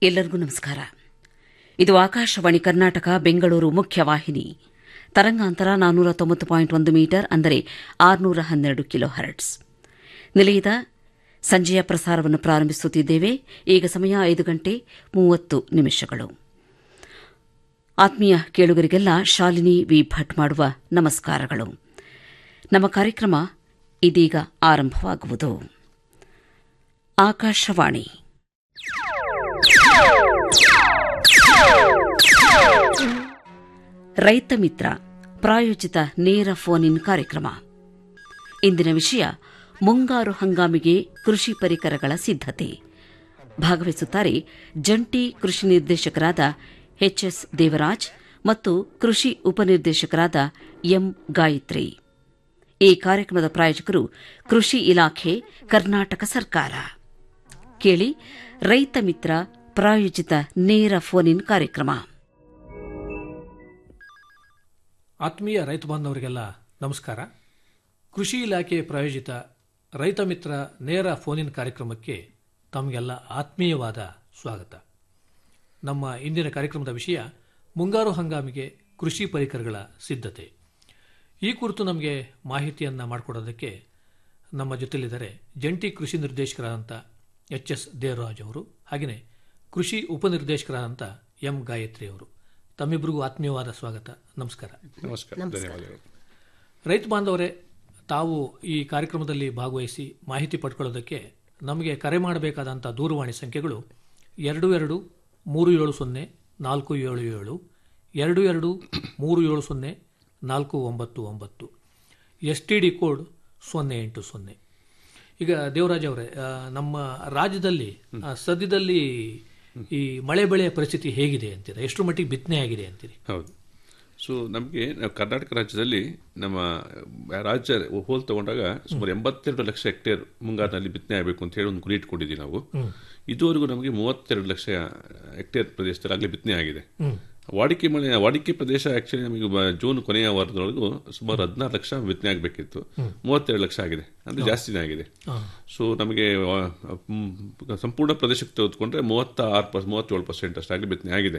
ಎಲ್ಲರಿಗೂ ನಮಸ್ಕಾರ ಇದು ಆಕಾಶವಾಣಿ ಕರ್ನಾಟಕ ಬೆಂಗಳೂರು ಮುಖ್ಯವಾಹಿನಿ ತರಂಗಾಂತರ ನಾನ್ನೂರ ತೊಂಬತ್ತು ಪಾಯಿಂಟ್ ಒಂದು ಮೀಟರ್ ಅಂದರೆ ಆರುನೂರ ಹನ್ನೆರಡು ಕಿಲೋ ಹರ್ಟ್ಸ್ ನಿಲಯದ ಸಂಜೆಯ ಪ್ರಸಾರವನ್ನು ಪ್ರಾರಂಭಿಸುತ್ತಿದ್ದೇವೆ ಈಗ ಸಮಯ ಐದು ಗಂಟೆ ಮೂವತ್ತು ನಿಮಿಷಗಳು ಆತ್ಮೀಯ ಕೇಳುಗರಿಗೆಲ್ಲ ಶಾಲಿನಿ ವಿ ಭಟ್ ಮಾಡುವ ನಮಸ್ಕಾರಗಳು ನಮ್ಮ ಕಾರ್ಯಕ್ರಮ ಇದೀಗ ಆರಂಭವಾಗುವುದು ಆಕಾಶವಾಣಿ ರೈತ ಮಿತ್ರ ಪ್ರಾಯೋಜಿತ ನೇರ ಫೋನ್ ಇನ್ ಕಾರ್ಯಕ್ರಮ ಇಂದಿನ ವಿಷಯ ಮುಂಗಾರು ಹಂಗಾಮಿಗೆ ಕೃಷಿ ಪರಿಕರಗಳ ಸಿದ್ಧತೆ ಭಾಗವಹಿಸುತ್ತಾರೆ ಜಂಟಿ ಕೃಷಿ ನಿರ್ದೇಶಕರಾದ ಎಚ್ಎಸ್ ದೇವರಾಜ್ ಮತ್ತು ಕೃಷಿ ಉಪನಿರ್ದೇಶಕರಾದ ಎಂ ಗಾಯತ್ರಿ ಈ ಕಾರ್ಯಕ್ರಮದ ಪ್ರಾಯೋಜಕರು ಕೃಷಿ ಇಲಾಖೆ ಕರ್ನಾಟಕ ಸರ್ಕಾರ ಕೇಳಿ ರೈತ ಮಿತ್ರ ಪ್ರಾಯೋಜಿತ ನೇರ ಫೋನ್ ಇನ್ ಕಾರ್ಯಕ್ರಮ ಆತ್ಮೀಯ ರೈತ ಬಾಂಧವರಿಗೆಲ್ಲ ನಮಸ್ಕಾರ ಕೃಷಿ ಇಲಾಖೆ ಪ್ರಾಯೋಜಿತ ರೈತ ಮಿತ್ರ ನೇರ ಫೋನಿನ್ ಕಾರ್ಯಕ್ರಮಕ್ಕೆ ತಮಗೆಲ್ಲ ಆತ್ಮೀಯವಾದ ಸ್ವಾಗತ ನಮ್ಮ ಇಂದಿನ ಕಾರ್ಯಕ್ರಮದ ವಿಷಯ ಮುಂಗಾರು ಹಂಗಾಮಿಗೆ ಕೃಷಿ ಪರಿಕರಗಳ ಸಿದ್ಧತೆ ಈ ಕುರಿತು ನಮಗೆ ಮಾಹಿತಿಯನ್ನು ಮಾಡಿಕೊಡೋದಕ್ಕೆ ನಮ್ಮ ಜೊತೆಲಿದ್ದಾರೆ ಜಂಟಿ ಕೃಷಿ ನಿರ್ದೇಶಕರಾದಂಥ ಎಚ್ ಎಸ್ ದೇವರಾಜ್ ಅವರು ಹಾಗೆಯೇ ಕೃಷಿ ಉಪನಿರ್ದೇಶಕರಾದಂಥ ಎಂ ಗಾಯತ್ರಿ ಅವರು ತಮ್ಮಿಬ್ಬರಿಗೂ ಆತ್ಮೀಯವಾದ ಸ್ವಾಗತ ನಮಸ್ಕಾರ ನಮಸ್ಕಾರ ಧನ್ಯವಾದಗಳು ರೈತ ಬಾಂಧವರೇ ತಾವು ಈ ಕಾರ್ಯಕ್ರಮದಲ್ಲಿ ಭಾಗವಹಿಸಿ ಮಾಹಿತಿ ಪಡ್ಕೊಳ್ಳೋದಕ್ಕೆ ನಮಗೆ ಕರೆ ಮಾಡಬೇಕಾದಂಥ ದೂರವಾಣಿ ಸಂಖ್ಯೆಗಳು ಎರಡು ಎರಡು ಮೂರು ಏಳು ಸೊನ್ನೆ ನಾಲ್ಕು ಏಳು ಏಳು ಎರಡು ಎರಡು ಮೂರು ಏಳು ಸೊನ್ನೆ ನಾಲ್ಕು ಒಂಬತ್ತು ಒಂಬತ್ತು ಎಸ್ ಟಿ ಡಿ ಕೋಡ್ ಸೊನ್ನೆ ಎಂಟು ಸೊನ್ನೆ ಈಗ ದೇವರಾಜ್ ಅವರೇ ಆ, ನಮ್ಮ ರಾಜ್ಯದಲ್ಲಿ ಆ, ಸದ್ಯದಲ್ಲಿ ಈ ಮಳೆ ಬೆಳೆಯ ಪರಿಸ್ಥಿತಿ ಹೇಗಿದೆ ಅಂತೀರಾ ಎಷ್ಟು ಮಟ್ಟಿಗೆ ಬಿತ್ತನೆ ಆಗಿದೆ ಅಂತೀರಿ ಹೌದು ಸೊ ನಮಗೆ ನಾವು ಕರ್ನಾಟಕ ರಾಜ್ಯದಲ್ಲಿ ನಮ್ಮ ರಾಜ್ಯ ಹೋಲ್ ತಗೊಂಡಾಗ ಸುಮಾರು ಎಂಬತ್ತೆರಡು ಲಕ್ಷ ಹೆಕ್ಟೇರ್ ಮುಂಗಾರಿನಲ್ಲಿ ಬಿತ್ತನೆ ಆಗಬೇಕು ಅಂತ ಹೇಳಿ ಒಂದು ಗುರಿ ಇಟ್ಕೊಂಡಿದ್ದೀವಿ ನಾವು ಇದುವರೆಗೂ ನಮಗೆ ಮೂವತ್ತೆರಡು ಲಕ್ಷ ಹೆಕ್ಟೇರ್ ಪ್ರದೇಶದಲ್ಲಿ ಆಗಲೇ ಬಿತ್ತನೆ ಆಗಿದೆ ವಾಡಿಕೆ ಮಳೆ ವಾಡಿಕೆ ಪ್ರದೇಶ ಆಕ್ಚುಲಿ ನಮಗೆ ಬ- ಜೂನ್ ಕೊನೆಯ ವಾರದೊಳಗೂ ಸುಮಾರು ಹದಿನಾರು ಲಕ್ಷ ಬಿತ್ತನೆ ಆಗಬೇಕಿತ್ತು ಮೂವತ್ತೆರಡು ಲಕ್ಷ ಆಗಿದೆ ಅಂದ್ರೆ ಜಾಸ್ತಿನೇ ಆಗಿದೆ ಸೊ ನಮಗೆ ಆ, ಮ್, ಸಂಪೂರ್ಣ ಪ್ರದೇಶಕ್ಕೆ ತೆಗೆದುಕೊಂಡ್ರೆ ಮೂವತ್ತ ಆರು ಪರ್ ಮೂವತ್ತೇಳು ಪರ್ಸೆಂಟ್ ಅಷ್ಟಾಗಲಿ ಬಿತ್ತನೆ ಆಗಿದೆ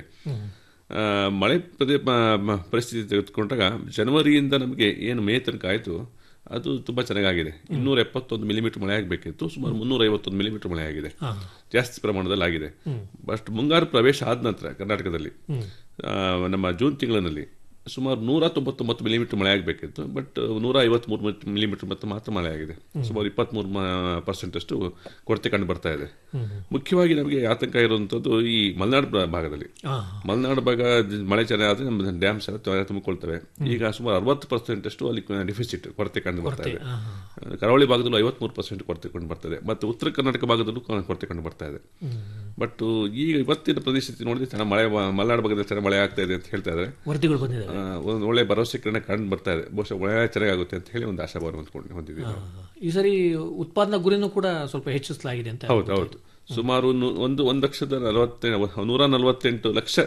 ಆ, ಮಳೆ ಪ್ರದೇ ಮ- ಮ- ಪರಿಸ್ಥಿತಿ ತೆಗೆದುಕೊಂಡಾಗ ಜನವರಿಯಿಂದ ನಮಗೆ ಏನು ಮೇ ತನಕ ಆಯಿತು ಅದು ತುಂಬ ಚೆನ್ನಾಗಿದೆ ಇನ್ನೂರ ಎಪ್ಪತ್ತೊಂದು ಮಿಲಿಮೀಟರ್ ಮಳೆ ಆಗಬೇಕಿತ್ತು ಸುಮಾರು ಮುನ್ನೂರ ಐವತ್ತೊಂದು ಮಿಲಿಮೀಟರ್ ಮಳೆ ಆಗಿದೆ ಜಾಸ್ತಿ ಪ್ರಮಾಣದಲ್ಲಿ ಆಗಿದೆ ಬಟ್ ಮುಂಗಾರು ಪ್ರವೇಶ ಆದ ನಂತರ ಕರ್ನಾಟಕದಲ್ಲಿ ಆ, ನಮ್ಮ ಜೂನ್ ತಿಂಗಳಿನಲ್ಲಿ ಸುಮಾರು ನೂರ ತೊಂಬತ್ತೊಂಬತ್ತು ಮಿಲಿಮೀಟರ್ ಮಳೆ ಆಗಬೇಕಿತ್ತು ಬಟ್ ನೂರ ಐವತ್ಮೂರು ಮಿಲಿಮೀಟರ್ ಮತ್ತೆ ಮಾತ್ರ ಮಳೆ ಆಗಿದೆ ಸುಮಾರು ಇಪ್ಪತ್ಮೂರು ಪರ್ಸೆಂಟ್ ಅಷ್ಟು ಕೊರತೆ ಕಂಡು ಬರ್ತಾ ಇದೆ ಮುಖ್ಯವಾಗಿ ನಮಗೆ ಆತಂಕ ಇರುವಂಥದ್ದು ಈ ಮಲೆನಾಡು ಪ್ರ- ಭಾಗದಲ್ಲಿ ಮಲೆನಾಡು ಭಾಗ ಜ- ಮಳೆ ಚೆನ್ನಾಗಿ ನಮ್ಮ ಡ್ಯಾಮ್ಸ್ ಎಲ್ಲ ತ್ವರೆ ತುಂಬಿಕೊಳ್ತವೆ ಈಗ ಸುಮಾರು ಅರವತ್ತು ಪರ್ಸೆಂಟ್ ಅಷ್ಟು ಅಲ್ಲಿ ಡಿಫಿಸಿಟ್ ಕೊರತೆ ಕಂಡು ಬರ್ತಾ ಇದೆ ಕರಾವಳಿ ಭಾಗದಲ್ಲೂ ಐವತ್ಮೂರು ಪರ್ಸೆಂಟ್ ಕೊರತೆ ಕಂಡು ಬರ್ತದೆ ಮತ್ತು ಉತ್ತರ ಕರ್ನಾಟಕ ಭಾಗದಲ್ಲೂ ಕ- ಕೊರತೆ ಕಂಡು ಬರ್ತಾ ಇದೆ ಬಟ್ ಈಗ ಇವತ್ತಿನ ಪರಿಸ್ಥಿತಿ ನೋಡಿದ್ರೆ ಚೆನ್ನಾಗಿ ಮಳೆ ಮಲೆನಾಡು ಭಾಗದಲ್ಲಿ ಚೆನ್ನಾಗಿ ಮಳೆ ಆಗ್ತಾ ಇದೆ ಅಂತ ಹೇಳ್ತಾ ಇದ್ದಾರೆ ವರದಿಗಳು ಬಂದಿದೆ ಆ, ಒಂದು ಒಳ್ಳೆ ಭರವಸೆ ಕಿರಣ ಕಂಡು ಬರ್ತಾ ಇದೆ ಬಹುಶಃ ಮಳೆ ಚೆನ್ನಾಗುತ್ತೆ ಅಂತ ಹೇಳಿ ಒಂದು ಆಶಾಭಾವ ಹೊಂದ್ಕೊಂಡು ಹೊಂದಿದ್ದೀವಿ ನಾವು. ಈ ಸರಿ ಉತ್ಪಾದನಾ ಗುರಿನೂ ಕೂಡ ಸ್ವಲ್ಪ ಹೆಚ್ಚಿಸಲಾಗಿದೆ ಅಂತ ಹೌದು ಹೌದು ಸುಮಾರು ನು- ಒಂದು ಒಂದು ಲಕ್ಷದ ನಲವತ್ತೆ ನೂರ ನಲವತ್ತೆಂಟು ಲಕ್ಷ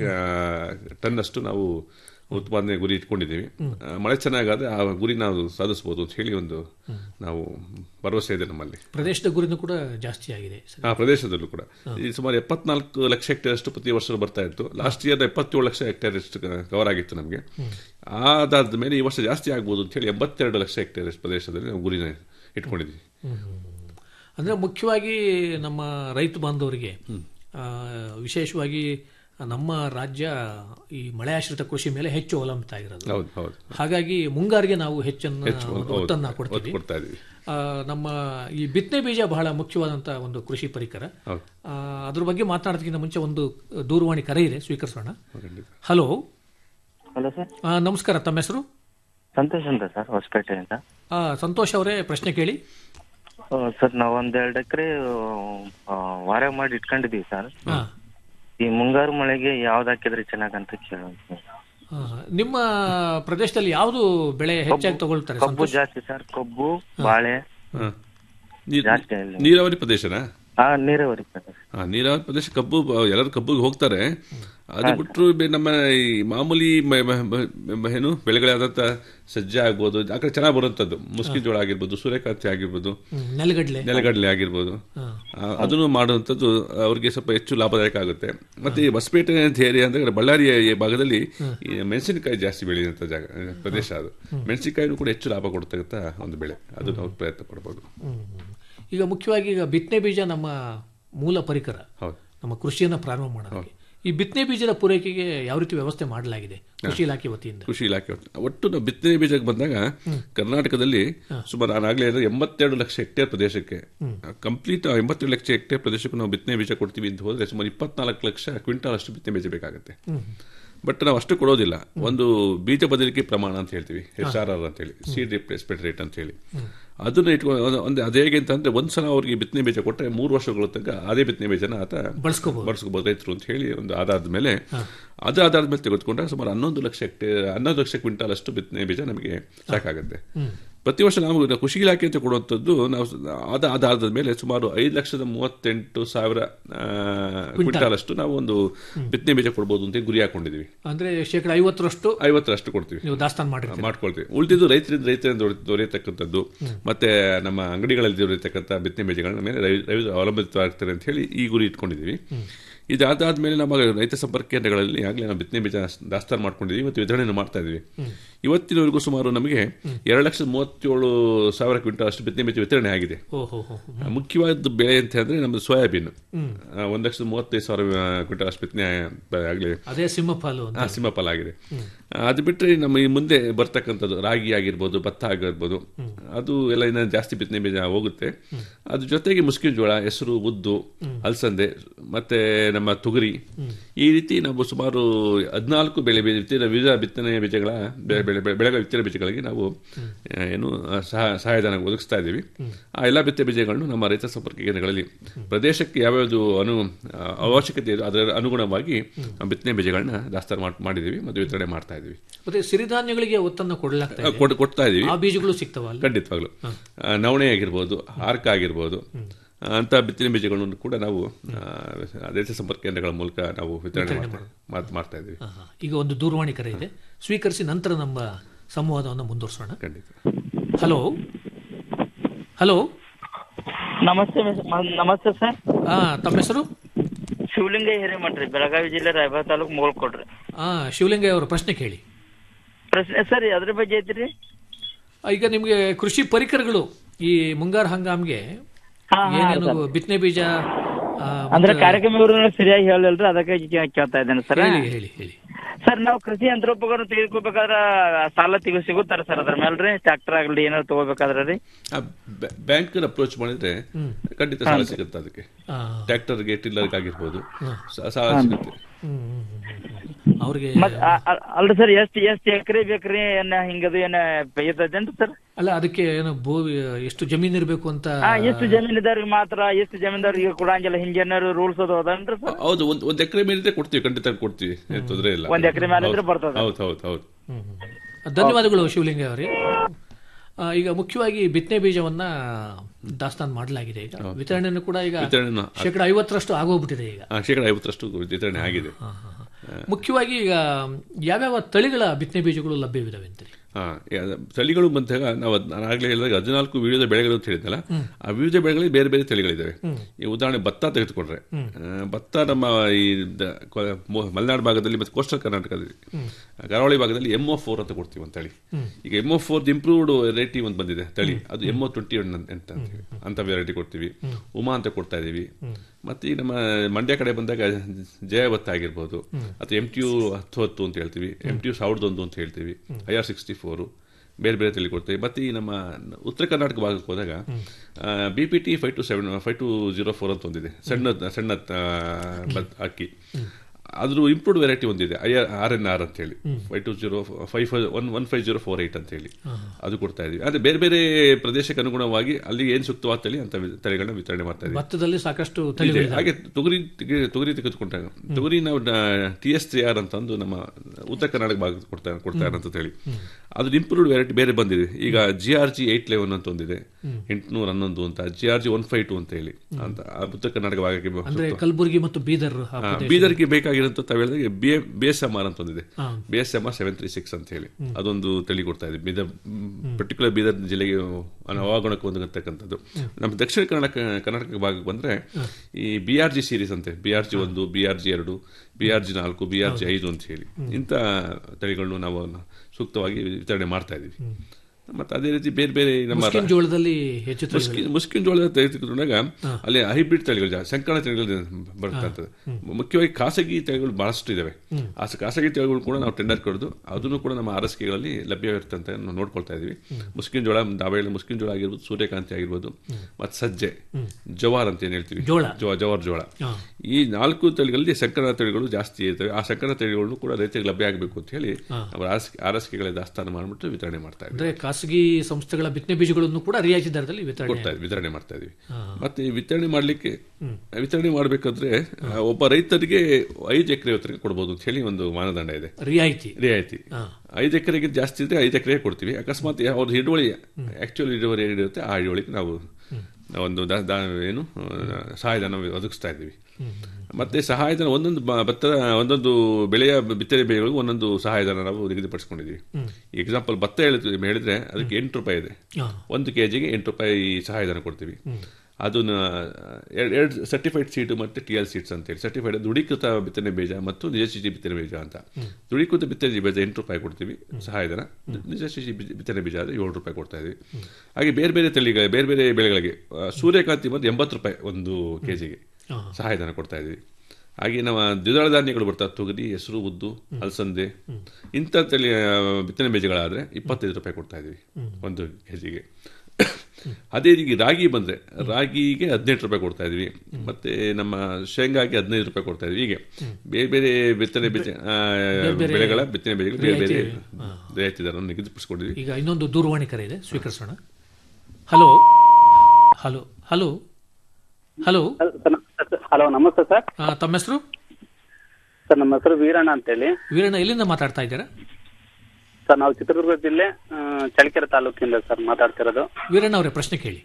ಟನ್ ಅಷ್ಟು ನಾವು ಉತ್ಪಾದನೆ ಗುರಿ ಇಟ್ಕೊಂಡಿದ್ದೀವಿ ಆ, ಮಳೆ ಚೆನ್ನಾಗಾದ್ರೆ ಆ ಗುರಿ ನಾವು ಸಾಧಿಸಬಹುದು ಅಂತ ಹೇಳಿ ಒಂದು ನಾವು ಭರವಸೆ ಇದೆ ನಮ್ಮಲ್ಲಿ ಪ್ರದೇಶದ ಗುರಿನೂ ಕೂಡ ಜಾಸ್ತಿ ಆಗಿದೆ ಸರಿ. ಆ ಪ್ರದೇಶದಲ್ಲೂ ಕೂಡ ಈ ಸುಮಾರು ಎಪ್ಪತ್ನಾಲ್ಕು ಲಕ್ಷ ಹೆಕ್ಟೇರ್ ಅಷ್ಟು ಪ್ರತಿ ವರ್ಷ ಬರ್ತಾ ಇತ್ತು ಲಾಸ್ಟ್ ಇಯರ್ ಎಪ್ಪತ್ತೇಳು ಲಕ್ಷ ಹೆಕ್ಟೇರ್ ಅಷ್ಟು ಕವರ್ ಆಗಿತ್ತು ನಮಗೆ ಅದಾದ ಮೇಲೆ ಈ ವರ್ಷ ಜಾಸ್ತಿ ಆಗ್ಬೋದು ಅಂತ ಹೇಳಿ ಎಂಬತ್ತೆರಡು ಲಕ್ಷ ಹೆಕ್ಟೇರ್ ಅಷ್ಟು ಪ್ರದೇಶದಲ್ಲಿ ನಾವು ಗುರಿನ ಇಟ್ಕೊಂಡಿದ್ದೀವಿ ಅಂದ್ರೆ ಮುಖ್ಯವಾಗಿ ನಮ್ಮ ರೈತ ಬಾಂಧವರಿಗೆ ಆ, ವಿಶೇಷವಾಗಿ ನಮ್ಮ ರಾಜ್ಯ ಈ ಮಳೆ ಆಶ್ರಿತ ಕೃಷಿ ಮೇಲೆ ಹೆಚ್ಚು ಅವಲಂಬಿತ ಆಗಿರೋದು ಹೌದು ಹೌದು ಹಾಗಾಗಿ ಮುಂಗಾರಿಗೆ ನಾವು ಹೆಚ್ಚನ್ನು ಒಂದು ಹೌದು, ಒತ್ತನ್ನ ಒತ್ತು ಕೊಡ್ತೀವಿ ಕೊಡ್ತಾ ಇದೀವಿ ಆ, ನಮ್ಮ ಈ ಬಿತ್ತನೆ ಬೀಜ ಬಹಳ ಮುಖ್ಯವಾದಂತ ಒಂದು ಕೃಷಿ ಪರಿಕರ ಹೌದು ಆ, ಅದ್ರ ಬಗ್ಗೆ ಮಾತನಾಡೋದಕ್ಕಿಂತ ಮುಂಚೆ ಒಂದು ದೂರವಾಣಿ ಕರೆ ಇದೆ ಸ್ವೀಕರಿಸೋಣ ಖಂಡಿತ. ಹಲೋ ಹಲೋ ಸರ್ ಆ, ನಮಸ್ಕಾರ ತಮ್ಮ ಹೆಸರು ಸಂತೋಷ್ ಅಂತ ಸರ್ ಹೊಸಪೇಟೆಯಿಂದ ಆ, ಸಂತೋಷ್ ಅವರೇ ಪ್ರಶ್ನೆ ಕೇಳಿ ಆ, ಸರ್ ನಾವು ಒಂದ್ ಎರಡು ಎಕರೆ ವಾರ ಮಾಡಿ ಇಟ್ಕೊಂಡಿದೀವಿ ಸರ್ ಹಾ. ಈ ಮುಂಗಾರು ಮಳೆಗೆ ಯಾವ್ದು ಹಾಕಿದ್ರೆ ಚೆನ್ನಾಗಂತ ಕೇಳೋಣ ಸರ್ ಆ, ನಿಮ್ಮ ಪ್ರದೇಶದಲ್ಲಿ ಯಾವುದು ಬೆಳೆ ಹೆಚ್ಚಾಗಿ ತಗೊಳ್ತಾರೆ ಕಬ್ಬು ಸಂತೋಷ್ ಜಾಸ್ತಿ ಸರ್ ಕಬ್ಬು ಬಾಳೆ ಹಾ. ನೀರ್- ಜಾಸ್ತಿ ಅಲ್ಲಿ ನೀರಾವರಿ ಪ್ರದೇಶನಾ ಹಾ ನೀರಾವರಿ ಸರ್ ಹಾ ನೀರಾವರಿ ಪ್ರದೇಶ ಕಬ್ಬು ಬ- ಎಲ್ಲರೂ ಕಬ್ಬಿಗೆ ಹೋಗ್ತಾರೆ ಅದು ಬಿಟ್ಟರು ನಮ್ಮ ಈ ಮಾಮೂಲಿ ಮ- ಮ- ಮ- ಮ- ಏನು ಬೆಳೆಗಳಾದಂಥ ಸಜ್ಜೆ ಆಗ್ಬೋದು ಆ ಕಡೆ ಚೆನ್ನಾಗಿ ಬರುವಂಥದ್ದು ಮುಸ್ಕಿನ ಜೋಳ ಆಗಿರ್ಬೋದು ಸೂರ್ಯಕಾಂತಿ ಆಗಿರ್ಬೋದು ಹ್ಮ್, ನೆಲಗಡ್ಲೆ ನೆಲಗಡಲೆ ಆಗಿರ್ಬೋದು ಆ, ಅದನ್ನು ಮಾಡುವಂಥದ್ದು ಅವ್ರಿಗೆ ಸ್ವಲ್ಪ ಹೆಚ್ಚು ಲಾಭದಾಯಕ ಆಗುತ್ತೆ ಮತ್ತೆ ಈ ಹೊಸಪೇಟೆ ಅಂತ ಏರಿಯಾ ಅಂದ್ರೆ ಬಳ್ಳಾರಿಯ ಈ ಭಾಗದಲ್ಲಿ ಈ ಮೆಣಸಿನಕಾಯಿ ಜಾಸ್ತಿ ಬೆಳೆಯುವಂಥ ಜಾಗ ಪ್ರದೇಶ ಅದು ಮೆಣಸಿನಕಾಯಿನೂ ಕೂಡ ಹೆಚ್ಚು ಲಾಭ ಕೊಡ್ತಕ್ಕಂಥ ಒಂದು ಬೆಳೆ ಅದು ನಾವು ಪ್ರಯತ್ನ ಪಡ್ಬೋದು ಹ್ಮ್. ಈಗ ಮುಖ್ಯವಾಗಿ ಈಗ ಬಿತ್ತನೆ ಬೀಜ ನಮ್ಮ ಮೂಲ ಪರಿಕರ ಹೌದು ನಮ್ಮ ಕೃಷಿಯನ್ನು ಪ್ರಾರಂಭ ಮಾಡೋದಕ್ಕೆ ಈ ಬಿತ್ತನೆ ಬೀಜದ ಪೂರೈಕೆಗೆ ಯಾವ ರೀತಿ ವ್ಯವಸ್ಥೆ ಮಾಡಲಾಗಿದೆ ಕೃಷಿ ಇಲಾಖೆ ವತಿಯಿಂದ ಕೃಷಿ ಇಲಾಖೆ ಒಟ್ಟು. ಒಟ್ಟು ನಾವು ಬಿತ್ತನೆ ಬೀಜಕ್ಕೆ ಬಂದಾಗ ಕರ್ನಾಟಕದಲ್ಲಿ ಸುಮಾರು ನಾನು ಆಗಲೇ ಹೇಳಿದ್ರೆ ಎಂಬತ್ತೆರಡು ಲಕ್ಷ ಹೆಕ್ಟೇರ್ ಪ್ರದೇಶಕ್ಕೆ ಕಂಪ್ಲೀಟ್ ಎಂಬತ್ತೆರಡು ಲಕ್ಷ ಹೆಕ್ಟೇರ್ ಪ್ರದೇಶಕ್ಕೆ ನಾವು ಬಿತ್ತನೆ ಬೀಜ ಕೊಡ್ತೀವಿ ಅಂತ ಹೋದ್ರೆ ಸುಮಾರು ಇಪ್ಪತ್ನಾಲ್ಕು ಲಕ್ಷ ಕ್ವಿಂಟಾಲ್ ಅಷ್ಟು ಬಿತ್ತನೆ ಬೀಜ ಬೇಕಾಗುತ್ತೆ ಬಟ್ ನಾವು ಅಷ್ಟು ಕೊಡೋದಿಲ್ಲ ಒಂದು ಬೀಜ ಬದಲಿಕೆ ಪ್ರಮಾಣ ಅಂತ ಹೇಳ್ತೀವಿ ಎಸ್ ಆರ್ ಆರ್ ಅಂತ ಹೇಳಿ ಸೀಡ್ ರಿಪ್ಲೇಸ್ಮೆಂಟ್ ರೇಟ್ ಅಂತ ಹೇಳಿ ಅದನ್ನ ಇಟ್ಕೊಂಡು ಅದು- ಒಂದು ಅದು ಹೇಗೆ ಅಂತಂದ್ರೆ ಒಂದ್ಸಲ ಅವ್ರಿಗೆ ಬಿತ್ತನೆ ಬೀಜ ಕೊಟ್ಟರೆ ಮೂರು ವರ್ಷಗಳ ತನಕ ಅದೇ ಬಿತ್ತನೆ ಬೀಜನ ಆತ ಬಳಸ್ಕೋಬಹುದು ಬಳಸ್ಕೋಬಹುದು ರೈತರು ಅಂತ ಹೇಳಿ ಒಂದು ಆಧಾರದ ಮೇಲೆ ಅದು ಆಧಾರದ ಮೇಲೆ ತೆಗೆದುಕೊಂಡ್ರೆ ಸುಮಾರು ಹನ್ನೊಂದು ಲಕ್ಷ ಹೆಕ್ಟೇರ್ ಹನ್ನೊಂದು ಲಕ್ಷ ಕ್ವಿಂಟಾಲ್ ಅಷ್ಟು ಬಿತ್ತನೆ ಬೀಜ ನಮಗೆ ಸಾಕಾಗುತ್ತೆ ಪ್ರತಿ ವರ್ಷ ನಾವು ಇದು ಕೃಷಿ ಇಲಾಖೆ ಅಂತ ಕೊಡುವಂಥದ್ದು ನಾವು ಸ- ಅದ ಆಧಾರದ ಮೇಲೆ ಸುಮಾರು ಐದು ಲಕ್ಷದ ಮೂವತ್ತೆಂಟು ಸಾವಿರ ಆ, ಕ್ವಿಂಟಾಲ್ ಅಷ್ಟು ನಾವು ಒಂದು ಬಿತ್ತನೆ ಬೀಜ ಕೊಡ್ಬೋದು ಅಂತ ಗುರಿ ಹಾಕೊಂಡಿದೀವಿ ಅಂದ್ರೆ ಶೇಕಡ ಐವತ್ತರಷ್ಟು ಐವತ್ತರಷ್ಟು ಕೊಡ್ತೀವಿ ನೀವು ದಾಸ್ತಾನು ಮಾಡಿರ್ತೀರಿ ಮಾಡ್ಕೊಳ್ತೀವಿ ಉಳಿದಿದ್ದು ರೈತರಿಂದ ರೈತರಿಂದ ದೊರೆ- ದೊರೆಯತಕ್ಕಂಥದ್ದು ಮತ್ತೆ ನಮ್ಮ ಅಂಗಡಿಗಳಲ್ಲಿ ದೊರೆಯತಕ್ಕಂಥ ಬಿತ್ತನೆ ಬೀಜಗಳನ್ನ ಮೇಲೆ ರೈ- ರೈತರು ಅವಲಂಬಿತರಾಗ್ತಾರೆ ಅಂತ ಹೇಳಿ ಈ ಗುರಿ ಇಟ್ಕೊಂಡಿದ್ದೀವಿ ಇದಾದಾದ್ಮೇಲೆ ನಮ್ಮ ರೈತ ಸಂಪರ್ಕ ಕೇಂದ್ರಗಳಲ್ಲಿ ಆಗಲೇ ನಾವು ಬಿತ್ತನೆ ಬೀಜ ದಾಸ್ತಾನು ಮಾಡ್ಕೊಂಡಿದ್ದೀವಿ ಮತ್ತು ವಿತರಣೆಯನ್ನು ಮಾಡ್ತಾ ಇದ್ದೀವಿ ಇವತ್ತಿನವರೆಗೂ ಸುಮಾರು ನಮಗೆ ಎರಡು ಲಕ್ಷದ ಮೂವತ್ತೇಳು ಸಾವಿರ ಕ್ವಿಂಟಲ್ ಅಷ್ಟು ಬಿತ್ತನೆ ಬೀಜ ವಿತರಣೆ ಆಗಿದೆ ಓಹೋ ಹೋ ಮುಖ್ಯವಾದ ಬೆಳೆ ಅಂತ ಹೇಳಿದ್ರೆ ನಮ್ಮದು ಸೋಯಾಬೀನ್ ಒಂದು ಲಕ್ಷದ ಮೂವತ್ತೈದು ಸಾವಿರ ಕ್ವಿಂಟಲ್ ಅಷ್ಟು ಬಿತ್ತನೆ ಆಗಲಿ ಅದೇ ಸಿಂಹಪಾಲು ಅಂತ ಆ, ಸಿಂಹಫಲ ಆಗಿದೆ ಅದು ಬಿಟ್ಟರೆ ನಮ್ಮ ಈ ಮುಂದೆ ಬರ್ತಕ್ಕಂಥದ್ದು ರಾಗಿ ಆಗಿರ್ಬೋದು ಭತ್ತ ಆಗಿರ್ಬೋದು ಅದು ಎಲ್ಲ ಇನ್ನು ಜಾಸ್ತಿ ಬಿತ್ತನೆ ಬೀಜ ಹೋಗುತ್ತೆ ಅದ್ರ ಜೊತೆಗೆ ಮುಸ್ಕಿನ ಜೋಳ ಹೆಸರು ಉದ್ದು ಅಲಸಂದೆ ಮತ್ತೆ ನಮ್ಮ ತೊಗರಿ ಈ ರೀತಿ ನಾವು ಸುಮಾರು ಹದಿನಾಲ್ಕು ಬೆಳೆ ಬೀಜ ವಿತ್ತೀರ್ಣ ಬೀಜ ಬಿತ್ತನೆ ಬೀಜಗಳ ಬೆಳೆ ಬೆಳೆ ಬೆಳೆ- ಬೆಳೆಗಳ ವಿತ್ತೀರ್ಣ ಬೀಜಗಳಿಗೆ ನಾವು ಆ, ಏನು ಆ, ಸಹ- ಸಹಾಯಧನ ಒದಗಿಸ್ತಾ ಇದ್ದೀವಿ ಆ ಎಲ್ಲ ಬಿತ್ತನೆ ಬೀಜಗಳನ್ನು ನಮ್ಮ ರೈತ ಸಂಪರ್ಕ ಕೇಂದ್ರಗಳಲ್ಲಿ ಪ್ರದೇಶಕ್ಕೆ ಯಾವ್ಯಾವುದು ಅನು ಆ, ಅವಶ್ಯಕತೆ ಇದೆ ಅದರ ಅನುಗುಣವಾಗಿ ನಾವು ಬಿತ್ತನೆ ಬೀಜಗಳನ್ನ ದಾಸ್ತಾನು ಮಾಡ್- ಮಾಡಿದ್ದೀವಿ ಮತ್ತು ವಿತರಣೆ ಮಾಡ್ತಾ ಇದ್ದೀವಿ ಮತ್ತೆ ಸಿರಿಧಾನ್ಯಗಳಿಗೆ ಒತ್ತನ್ನು ಕೊಡಲಾಗ್ತಾ ಆ, ಇದೆ ಕೊಡ್- ಕೊಡ್ತಾ ಇದ್ದೀವಿ ಆ ಬೀಜಗಳು ಸಿಗ್ತಾವ ಅಲ್ಲಿ ಖಂಡಿತವಾಗ್ಲು ಆ, ನವಣೆ ಆಗಿರ್ಬೋದು ಹಾರ್ಕ ಆಗಿರ್ಬೋದು ಆ, ಅಂತ ಬಿತ್ತನೆ ಬೀಜಗಳನ್ನು ಕೂಡ ನಾವು ಆ, ರೈತ ಸಂಪರ್ಕ ಕೇಂದ್ರಗಳ ಮೂಲಕ ನಾವು ವಿತರಣೆ ಮಾಡ್ತಾ- ಮಾಡ್- ಮಾಡ್ತಾ ಇದ್ದೀವಿ ಆಹಾ. ಈಗ ಒಂದು ದೂರವಾಣಿ ಕರೆ ಇದೆ ಸ್ವೀಕರಿಸಿ ನಂತರ ನಮ್ಮ ಸಂವಾದವನ್ನು ಮುಂದುವರಿಸೋಣ ಖಂಡಿತ ಹಲೋ ಹಲೋ ನಮಸ್ತೆ ಮಿಸ್- ಮ- ನಮಸ್ತೆ ಸರ್ ಆ ತಮ್ಮ ಹೆಸರು ಶಿವಲಿಂಗ ಹಿರೇಮಠ್ರಿ ಬೆಳಗಾವಿ ಜಿಲ್ಲೆ ರಾಯಬಾಗ ತಾಲೂಕು ಮುಗಳ್ಕೊಡ್ರಿ ಆ ಶಿವಲಿಂಗಯ್ಯ ಅವರ ಪ್ರಶ್ನೆ ಕೇಳಿ ಪ್ರಶ್ನೆ ಸರ್ ಅದ್ರ ಬಗ್ಗೆ ಐತ್ರಿ ಆ, ಈಗ ನಿಮಗೆ ಕೃಷಿ ಪರಿಕರಗಳು ಈ ಮುಂಗಾರು ಹಂಗಾಮ್ಗೆ ಹಾ, ಹಾ, ಏನೇನು ಸರ್. ಬಿತ್ತನೆ ಬೀಜ ಆ, ಅಂದ್ರೆ ಮತ್ತೆ- ಕಾರ್ಯಕ್ರಮ ಇವರು ಸರಿಯಾಗಿ ಹೇಳಲ್ರಿ ಅದಕ್ಕೆ ಕೇ- ಕೇಳ್ತಾ ಇದ್ದೇನೆ ಸರ್ ಹೇಳಿ ಹೇಳಿ ಹೇಳಿ ಸರ್ ನಾವು ಕೃಷಿ ಯಂತ್ರೋಪಕರಣ ತೆಗೆದುಕೋಬೇಕಾದ್ರ ಸಾಲ ತೆಗೆ ಸಿಗುತ್ತಾರ ಸರ್ ಅದ್ರ ಮೇಲ್ರಿ ಟ್ರ್ಯಾಕ್ಟರ್ ಆಗಲಿ ಏನಾದ್ರು ತಗೋಬೇಕಾದ್ರ ರೀ ಆ, ಬ್ಯಾ- ಬ್ಯಾಂಕ್ ಅಪ್ರೋಚ್ ಮಾಡಿದ್ರೆ ಖಂಡಿತ ಸಾಲ ಸಿಗುತ್ತೆ ಅದಕ್ಕೆ ಆ, ಟ್ರ್ಯಾಕ್ಟರ್ಗೆ ಟಿಲ್ಲರ್ಗೆ ಆಗಿರ್ಬೋದು ಸ- ಸಾಲ ಸಿಗುತ್ತೆ ಹ್ಮ್, ಹ್ಮ್, ಹ್ಮ್, ಹ್ಮ್. ಅವ್ರಿಗೆ ಮತ್ ಆ- ಆ- ಅಲ್ರಿ ಸರ್ ಎಷ್ಟ್ ಎಷ್ಟ್ ಎಕರೆ ಬೇಕ್ರಿ ಏನ ಹಿಂಗದು ಏನ ಇರ್ತೈತೇನ್ರಿ ಸರ್ ಅಲ್ಲ ಅದಕ್ಕೆ ಏನು ಭೂ ಎಷ್ಟು ಜಮೀನು ಇರಬೇಕು ಅಂತ ಹಾ ಎಷ್ಟು ಜಮೀನಿದವ್ರಿಗೆ ಮಾತ್ರ ಎಷ್ಟು ಜಮೀನ್ದವ್ರಿಗೆ ಕೊಡಂಗಿಲ್ಲ ಹಿಂಗೇನಾರು ರೂಲ್ಸ್ ಅದು ಅದನ್ರಿ ಸರ್ ಹೌದು ಒಂದ್ ಒಂದ್ ಎಕರೆ ಮೇಲಿದ್ರೆ ಕೊಡ್ತೀವಿ ಖಂಡಿತ ಕೊಡ್ತೀವಿ ಏನ್ ತೊಂದ್ರೆ ಇಲ್ಲ ಒಂದ್ ಎಕರೆ ಮೇಲೆ ಇದ್ರೆ ಬರ್ತದ ಹೌದು ಹೌದು ಹೌದು ಹ್ಮ್, ಹ್ಮ್. ಧನ್ಯವಾದಗಳು ಶಿವಲಿಂಗ ಅವರೇ ಆ, ಈಗ ಮುಖ್ಯವಾಗಿ ಬಿತ್ತನೆ ಬೀಜವನ್ನ ದಾಸ್ತಾನು ಮಾಡಲಾಗಿದೆ ಈಗ ವಿತರಣೆಯನ್ನು ಕೂಡ ಈಗ ವಿತರಣೆನ ಶೇಕಡ ಐವತ್ತರಷ್ಟು ಆಗೋಗ್ಬಿಟ್ಟಿದೆ ಈಗ ಆ, ಶೇಕಡ ಐವತ್ತರಷ್ಟು ವಿತರಣೆ ಆಗಿದೆ ಹಾ, ಹಾ, ಹಾ. ಮುಖ್ಯವಾಗಿ ಈಗ ಯಾವ್ಯಾವ ತಳಿಗಳ ಬಿತ್ತನೆ ಬೀಜಗಳು ಲಭ್ಯವಿದಾವೆ ಅಂತೀರಿ ಹಾ ಯಾ- ತಳಿಗಳು ಬಂದಾಗ ನಾವು ಅದ್- ನಾನು ಆಗ್ಲೇ ಹೇಳಿದಾಗ ಹದಿನಾಲ್ಕು ವಿವಿಧ ಬೆಳೆಗಳು ಅಂತ ಹೇಳಿದ್ನಲ್ಲ ಆ ವಿವಿಧ ಬೆಳೆಗಳಿಗೆ ಬೇರೆ ಬೇರೆ ತಳಿಗಳಿದ್ದಾವೆ ಈ ಉದಾಹರಣೆ ಭತ್ತ ತೆಗೆದುಕೊಂಡ್ರೆ ಆ, ಭತ್ತ ನಮ್ಮ ಈ ದ- ಕೊ- ಮೊ- ಮಲೆನಾಡು ಭಾಗದಲ್ಲಿ ಮತ್ತು ಕೋಸ್ಟಲ್ ಕರ್ನಾಟಕದಲ್ಲಿ ಕರಾವಳಿ ಭಾಗದಲ್ಲಿ ಎಮ್ಒ ಫೋರ್ ಅಂತ ಕೊಡ್ತೀವಿ ಒಂದು ತಳಿ ಈಗ ಎಮ್ಒ ಫೋರ್ ಇಂಪ್ರೂವ್ಡ್ ವೆರೈಟಿ ಒಂದು ಬಂದಿದೆ ತಳಿ ಅದು ಎಮ್ಒ ಟ್ವೆಂಟಿ ಒನ್ ಅಂತ ಅಂತೀವಿ ಅಂತ ವೆರೈಟಿ ಕೊಡ್ತೀವಿ ಉಮಾ ಅಂತ ಕೊಡ್ತಾ ಇದೀವಿ ಮತ್ತೆ ಈ ನಮ್ಮ ಮಂಡ್ಯ ಕಡೆ ಬಂದಾಗ ಜಯ ಭತ್ತ ಆಗಿರ್ಬೋದು ಅಥವಾ ಎಂ ಟಿ ಯು ಹತ್ತು ಹತ್ತು ಅಂತ ಹೇಳ್ತೀವಿ ಎಂ ಟಿ ಯು ಸಾವಿರದ ಒಂದು ಅಂತ ಹೇಳ್ತೀವಿ ಐ ಆರ್ ಸಿಕ್ಸ್ಟಿ ಫೋರು ಬೇರೆ ಬೇರೆ ತಳಿ ಕೊಡ್ತೀವಿ ಮತ್ತೆ ಈ ನಮ್ಮ ಉತ್ತರ ಕರ್ನಾಟಕ ಭಾಗಕ್ಕೆ ಹೋದಾಗ B P T five two seven five two zero four ಅಂತ ಒಂದಿದೆ ಸಣ್ಣ ಸಣ್ಣ ಆ, ಭತ್ತ- ಅಕ್ಕಿ ಅದ್ರ ಇಂಪ್ರೂವ್ಡ್ ವೆರೈಟಿ ಒಂದಿದೆ ಐ ಆರ್ ಎನ್ ಆರ್ ಅಂತ ಹೇಳಿ five two zero five five one one five zero four eight ಅಂತ ಹೇಳಿ ಅದು ಕೊಡ್ತಾ ಇದೀವಿ ಅಂದ್ರೆ ಬೇರೆ ಬೇರೆ ಪ್ರದೇಶಕ್ಕೆ ಅನುಗುಣವಾಗಿ ಅಲ್ಲಿ ಏನ್ ಸೂಕ್ತವಾದ ತಳಿ ಅಂತ ವಿ- ತಳಿಗಳನ್ನ ವಿತರಣೆ ಮಾಡ್ತಾ ಇದೀವಿ ಭತ್ತದಲ್ಲಿ ಸಾಕಷ್ಟು ಇದೆ. ತಳಿಗಳಿದಾವೆ ಹಾಗೆ ತೊಗರಿ ತೆಗೆ- ತೊಗರಿ ತೆಗೆದುಕೊಂಡಾಗ ತೊಗರಿ ನಾವು ಟಿ ಎಸ್ ತ್ರೀ ಆರ್ ಅಂತ ಒಂದು ನಮ್ಮ ಉತ್ತರ ಕರ್ನಾಟಕ ಭಾಗ ಕೊಡ್ತಾ ಕೊಡ್ತಾ ಇರೋಂಥ ತಳಿ ಅದ್ರ ಇಂಪ್ರೂವ್ಡ್ ವೆರೈಟಿ ಬೇರೆ ಬಂದಿದೆ ಈಗ G R G eight eleven ಅಂತ ಒಂದಿದೆ ಎಂಟುನೂರ ಹನ್ನೊಂದು ಅಂತ G R G one five two ಅಂತ ಹೇಳಿ ಅಂತ ಆ ಉತ್ತರ ಕರ್ನಾಟಕ ಭಾಗಕ್ಕೆ ಬ- ಅಂದ್ರೆ ಕಲಬುರಗಿ ಮತ್ತು ಬೀದರ್ ಆ ಆ, ಪ್ರದೇಶ. ಬೀದರ್ಗೆ ಬೇಕಾಗಿರೋಂಥ ತಾವು ಹೇಳಿದಾಗ ಬಿ ಎಸ್ ಎಮ್ ಆರ್ ಅಂತ ಒಂದಿದೆ ಹಾ. B S M R seven three six ಅಂತ ಹೇಳಿ ಅದೊಂದು ತಳಿ ಕೊಡ್ತಾ ಇದೆ ಬೀದರ್ ಪರ್ಟಿಕ್ಯುಲರ್ ಬೀದರ್ ಜಿಲ್ಲೆಗೆ ಹವಾಗುಣಕ್ಕೆ ಹೊಂದಿರತಕ್ಕಂಥದ್ದು ನಮ್ಮ ದಕ್ಷಿಣ ಕನ್ನಡ ಕರ್ನಾಟಕ ಭಾಗಕ್ಕೆ ಬಂದ್ರೆ ಈ ಬಿ ಆರ್ ಜಿ ಸೀರೀಸ್ ಅಂತೆ ಬಿ ಆರ್ ಜಿ ಒಂದು ಬಿ ಆರ್ ಜಿ ಎರಡು ಬಿ ಆರ್ ಜಿ ನಾಲ್ಕು ಬಿ ಆರ್ ಜಿ ಐದು ಅಂತ ಹೇಳಿ ಇಂಥ ತಳಿಗಳನ್ನು ನಾವು ಸೂಕ್ತವಾಗಿ ವಿತರಣೆ ಮಾಡ್ತಾ ಇದ್ದೀವಿ ಮತ್ತೆ ಅದೇ ರೀತಿ ಬೇರೆ ಬೇರೆ ನಮ್ಮ ಮುಸ್ಕಿನ್ ಜೋಳದಲ್ಲಿ ಹೆಚ್ಚು ತಳಿಗಳು. ಮುಸ್ಕಿನ್ ಮುಸ್ಕಿನ್ ಜೋಳದ ತೆಗೆದುಕೊಂಡಾಗ ಅಲ್ಲಿ ಹೈಬ್ರಿಡ್ ತಳಿಗಳು ಜಾಸ್ತಿ ಸಂಕರಣ ತಳಿಗಳು ಬರ್ತಾ ಇರ್ತದೆ ಮುಖ್ಯವಾಗಿ ಖಾಸಗಿ ತಳಿಗಳು ಬಹಳಷ್ಟು ಇದಾವೆ ಆ ಸ- ಖಾಸಗಿ ತಳಿಗಳು ಕೂಡ ನಾವು ಟೆಂಡರ್ ಕರೆದು ಅದನ್ನು ಕೂಡ ನಮ್ಮ ಆರಸ್ಕೆಗಳಲ್ಲಿ ಲಭ್ಯವಿರುತ್ತೆ ಅಂತ ನಾವು ನೋಡ್ಕೊಳ್ತಾ ಇದೀವಿ ಮುಸ್ಕಿನ್ ಜೋಳ ದಾವೇಳಿ ಮುಸ್ಕಿನ್ ಜೋಳ ಆಗಿರ್ಬೋದು ಸೂರ್ಯಕಾಂತಿ ಆಗಿರ್ಬೋದು ಮತ್ತೆ ಸಜ್ಜೆ ಜವಾರ್ ಅಂತ ಏನ್ ಹೇಳ್ತೀವಿ ಜೋಳ. ಜವ- ಜವಾರ್ ಜೋಳ ಹಾ. ಈ ನಾಲ್ಕು ತಳಿಗಳಲ್ಲಿ ಸಂಕರಣ ತಳಿಗಳು ಜಾಸ್ತಿ ಇರ್ತವೆ ಆ ಸಂಕರಣ ತಳಿಗಳನ್ನು ಕೂಡ ರೈತರಿಗೆ ಲಭ್ಯ ಆಗಬೇಕು ಅಂತ ಹೇಳಿ ಅವರ ಆರಸ್ಕೆಗಳ ದಾಸ್ತಾನು ಮಾಡಿಬಿಟ್ಟು ವಿತರಣೆ ಮಾಡ್ತಾ ಇದ್ದೀವಿ ಅಂದ್ರೆ ಖಾಸಗಿ ಸಂಸ್ಥೆಗಳ ಬಿತ್ತನೆ ಬೀಜಗಳನ್ನು ಕೂಡ ರಿಯಾಯಿತಿ ದರದಲ್ಲಿ ವಿತರಣೆ ಕೊಡ್ತಾ ಇದ್ವಿ ವಿತರಣೆ ಮಾಡ್ತಾ ಇದೀವಿ ಮತ್ತೆ ಈ ವಿತರಣೆ ಮಾಡ್ಲಿಕ್ಕೆ ವಿತರಣೆ ಮಾಡ್ಬೇಕಾದ್ರೆ ಆ, ಒಬ್ಬ ರೈತರಿಗೆ ಐದು ಎಕರೆ ಹೊತ್ತಿಗೆ ಕೊಡ್ಬೋದು ಅಂತ ಹೇಳಿ ಒಂದು ಮಾನದಂಡ ಇದೆ ರಿಯಾಯಿತಿ ರಿಯಾಯಿತಿ ಐದು ಎಕರೆಗೆ ಜಾಸ್ತಿ ಇದ್ರೆ ಐದು ಎಕರೆ ಕೊಡ್ತೀವಿ ಅಕಸ್ಮಾತ್ ಅವ್ರ ಹಿಡುವಳಿ ಆಕ್ಚುಲ್ ಹಿಡುವಳಿ ಏನಿರುತ್ತೆ ಆ ಹಿಡುವಳಿಗೆ ನಾವು ಒಂದು ದ- ದ- ಏನು ಆ, ಸಹಾಯಧನ ಒದಗಿಸ್ತಾ ಇದ್ದೀವಿ ಮತ್ತೆ ಸಹಾಯಧನ ಒಂದೊಂದು ಬ- ಭತ್ತದ ಒಂದೊಂದು ಬೆಳೆಯ ಬಿತ್ತನೆ ಬೆಳೆಗಳಿಗೂ ಒಂದೊಂದು ಸಹಾಯಧನ ನಾವು ನಿಗದಿಪಡಿಸ್ಕೊಂಡಿದ್ದೀವಿ ಎಕ್ಸಾಂಪಲ್ ಭತ್ತ ಹೇಳಿದ್ರೆ ಹೇಳಿದ್ರೆ ಅದಕ್ಕೆ ಎಂಟು ರೂಪಾಯಿ ಇದೆ ಹಾ. ಒಂದು ಕೆ ಜಿಗೆ ಎಂಟು ರೂಪಾಯಿ ಸಹಾಯಧನ ಕೊಡ್ತೀವಿ ಅದನ್ನ ಎರಡು ಸರ್ಟಿಫೈಡ್ ಸೀಟು ಮತ್ತು ಟಿ ಎಲ್ ಸೀಟ್ಸ್ ಅಂತೇಳಿ ಸರ್ಟಿಫೈಡ್ ದೃಢೀಕೃತ ಬಿತ್ತನೆ ಬೀಜ ಮತ್ತು ನಿಜ ಶಿಶಿ ಬಿತ್ತನೆ ಬೀಜ ಅಂತ ದೃಢೀಕೃತ ಬಿತ್ತನೆ ಬೀಜ ಎಂಟು ರೂಪಾಯಿ ಕೊಡ್ತೀವಿ ಸಹಾಯಧನ ನಿಜ ಶಿಶಿ ಬಿ- ಬಿತ್ತನೆ ಬೀಜ ಆದರೆ ಏಳು ರೂಪಾಯಿ ಕೊಡ್ತಾ ಇದ್ದೀವಿ ಹಾಗೆ ಬೇರೆ ಬೇರೆ ತಳಿಗಳ ಬೇರೆ ಬೇರೆ ಬೆಳೆಗಳಿಗೆ ಆ, ಸೂರ್ಯಕಾಂತಿ ಬಂದು ಎಂಬತ್ತು ರೂಪಾಯಿ ಒಂದು ಕೆ ಜಿಗೆ ಸಹಾಯಧನ ಕೊಡ್ತಾ ಇದ್ದೀವಿ ಹಾಗೆ ನಮ್ಮ ದ್ವಿದಳ ಧಾನ್ಯಗಳು ಬರ್ತಾ ತೊಗರಿ ಹೆಸರು ಉದ್ದು ಅಲಸಂದೆ ಇಂಥ ತಳಿ ಆ, ಬಿತ್ತನೆ ಬೀಜಗಳಾದ್ರೆ ಇಪ್ಪತ್ತೈದು ರೂಪಾಯಿ ಕೊಡ್ತಾ ಇದೀವಿ ಒಂದು ಕೆಜಿಗೆ ಅದೇ ರೀತಿ ರಾಗಿ ಬಂದ್ರೆ ರಾಗಿಗೆ ಹದಿನೆಂಟು ರೂಪಾಯಿ ಕೊಡ್ತಾ ಇದೀವಿ ಮತ್ತೆ ನಮ್ಮ ಶೇಂಗಾಗೆ ಹದಿನೈದು ರೂಪಾಯಿ ಕೊಡ್ತಾ ಇದೀವಿ ಹೀಗೆ ಬೇರೆ ಬೇರೆ ಬಿತ್ತನೆ ಬೀಜ ಆ, ಬೆಳೆಗಳ ಬಿತ್ತನೆ ಬೀಜಗಳು ಬೇರೆ ಬೇರೆ ರಿಯಾಯಿತಿ ದರವನ್ನು ನಿಗದಿಪಡಿಸ್ಕೊಂಡಿದ್ವಿ ಈಗ ಇನ್ನೊಂದು ದೂರವಾಣಿ ಕರೆ ಇದೆ ಸ್ವೀಕರಿಸೋಣ hello hello hello hello hello ನಮಸ್ತೆ ಸರ್ ಆ, ತಮ್ಮ ಹೆಸರು ಸರ್ ನಮ್ಮ ಹೆಸರು ವೀರಣ್ಣ ಅಂತೇಳಿ ವೀರಣ್ಣ ಎಲ್ಲಿಂದ ಮಾತಾಡ್ತಾ ಇದ್ದೀರಾ ಸರ್ ನಾವು ಚಿತ್ರದುರ್ಗ ಜಿಲ್ಲೆ ಆ, ಚಳ್ಳಕೆರೆ ತಾಲೂಕಿಂದ ಸರ್ ಮಾತಾಡ್ತಿರೋದು ವೀರಣ್ಣ ಅವರೇ ಪ್ರಶ್ನೆ ಕೇಳಿ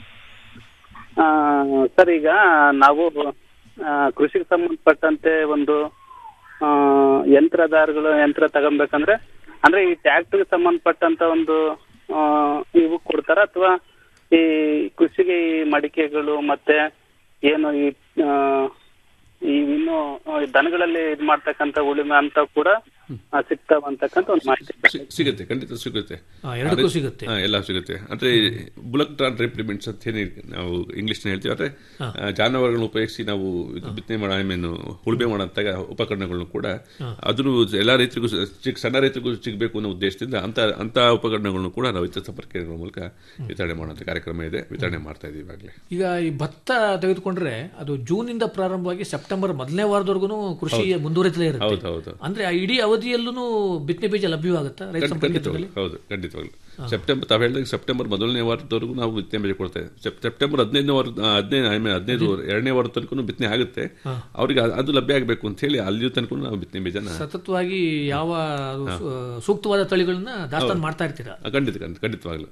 ಆ, ಸರ್ ಈಗ ನಾವು ಆ, ಕೃಷಿಗೆ ಸಂಬಂಧಪಟ್ಟಂತೆ ಒಂದು ಆ, ಯಂತ್ರಧಾರಗಳು ಯಂತ್ರ ತಗೊಬೇಕಂದ್ರೆ ಅಂದ್ರೆ ಈ ಟ್ರ್ಯಾಕ್ಟರ್ಗೆ ಸಂಬಂಧಪಟ್ಟಂತ ಒಂದು ಆ, ಇವು ಕೊಡ್ತಾರ ಅಥವಾ ಈ ಕೃಷಿಗೆ ಈ ಮಡಿಕೆಗಳು ಮತ್ತೆ ಏನು ಈ ಆ, ಈ ಇನ್ನು ಆ, ದನಗಳಲ್ಲಿ ಇದ್ ಮಾಡ್ತಕ್ಕಂತ ಉಳುಮೆ ಅಂತ ಕೂಡ ಆ, ಸಿಗ್ತಾವ ಅಂತಕ್ಕಂತ ಒಂದು ಮಾಹಿತಿ ಸಿ- ಸಿಗುತ್ತೆ ಖಂಡಿತ ಸಿಗುತ್ತೆ ಆ, ಎರಡಕ್ಕೂ ಸಿಗುತ್ತೆ ಹಾ, ಎಲ್ಲ ಸಿಗುತ್ತೆ ಅಂದ್ರೆ ಬುಲಕ್ ಟ್ರಾನ್ ರಿಪ್ಲಿಮೆಂಟ್ಸ್ ಅಂತ ಏನ್ ನಾವು ಇಂಗ್ಲಿಷ್ ಹೇಳ್ತೀವಿ ಅಂದ್ರೆ ಆ, ಜಾನುವಾರುಗಳನ್ನ ಉಪಯೋಗಿಸಿ ನಾವು ಇದು ಬಿತ್ತನೆ ಮಾಡೋ ಐ ಮೀನ್ ಉಳುಮೆ ಮಾಡೋಂಥ ಉಪಕರಣಗಳನ್ನು ಕೂಡ ಅದನ್ನು ಎಲ್ಲ ರೈತರಿಗೂ ಸ- ಚಿಕ್ಕ ಸಣ್ಣ ರೈತರಿಗೂ ಸಿಗಬೇಕು ಅನ್ನೋ ಉದ್ದೇಶದಿಂದ ಅಂತ ಅಂತ ಉಪಕರಣಗಳನ್ನು ಕೂಡ ನಾವು ರೈತ ಸಂಪರ್ಕ ಕೇಂದ್ರಗಳ ಮೂಲಕ ವಿತರಣೆ ಮಾಡುವಂಥ ಕಾರ್ಯಕ್ರಮ ಇದೆ ವಿತರಣೆ ಮಾಡ್ತಾ ಇದೀವಿ ಈಗಾಗಲೇ ಈಗ ಈ ಭತ್ತ ತೆಗೆದುಕೊಂಡ್ರೆ ಅದು ಜೂನ್ ಇಂದ ಪ್ರಾರಂಭವಾಗಿ ಸೆಪ್ಟೆಂಬರ್ ಮೊದಲನೇ ವಾರದವರೆಗೂ ಕೃಷಿ ಮುಂದುವರಿತಲೇ ಇರುತ್ತೆ ಹೌದು ಹೌದು ಅಂದ್ರೆ ಆ ಇಡೀ ಅವಧಿಯಲ್ಲೂ ಬಿತ್ತನೆ ಬೀಜ ಲಭ್ಯವಾಗುತ್ತಾ ರೈತ ಖಂಡಿತ- ಸಂಪರ್ಕ ಖಂಡಿತವಾಗ್ಲು ಕೇಂದ್ರದಲ್ಲಿ? ಹೌದು ಖಂಡಿತವಾಗ್ಲು ಸೆಪ್ಟೆಂಬರ್ ತಾವು ಹೇಳಿದಾಗ ಸೆಪ್ಟೆಂಬರ್ ಮೊದಲನೇ ವಾರದವರೆಗೂ ನಾವು ಬಿತ್ತನೆ ಬೀಜ ಕೊಡ್ತಾ ಇದ್ದೀವಿ ಸೆಪ್- ಸೆಪ್ಟೆಂಬರ್ ಹದಿನೈದನೇ ವಾರ ಆ, ಹದಿನೈದು ಐ ಮೀನ್ ಹದಿನೈದು ಎರಡನೇ ವಾರದ ತನಕ ಬಿತ್ತನೆ ಆಗುತ್ತೆ ಅವ್ರಿಗೆ ಅ- ಅದು ಲಭ್ಯ ಆಗಬೇಕು ಅಂತ ಹೇಳಿ ಅಲ್ಲಿ ತನಕ ನಾವು ಬಿತ್ತನೆ ಬೀಜನ ಸತತವಾಗಿ ಯಾವ ಅದು ಸು- ಸೂಕ್ತವಾದ ತಳಿಗಳನ್ನ ದಾಸ್ತಾನು ಮಾಡ್ತಾ ಇರ್ತೀರಾ ಆ, ಖಂಡಿತ ಖಂಡಿತ ಖಂಡಿತವಾಗ್ಲು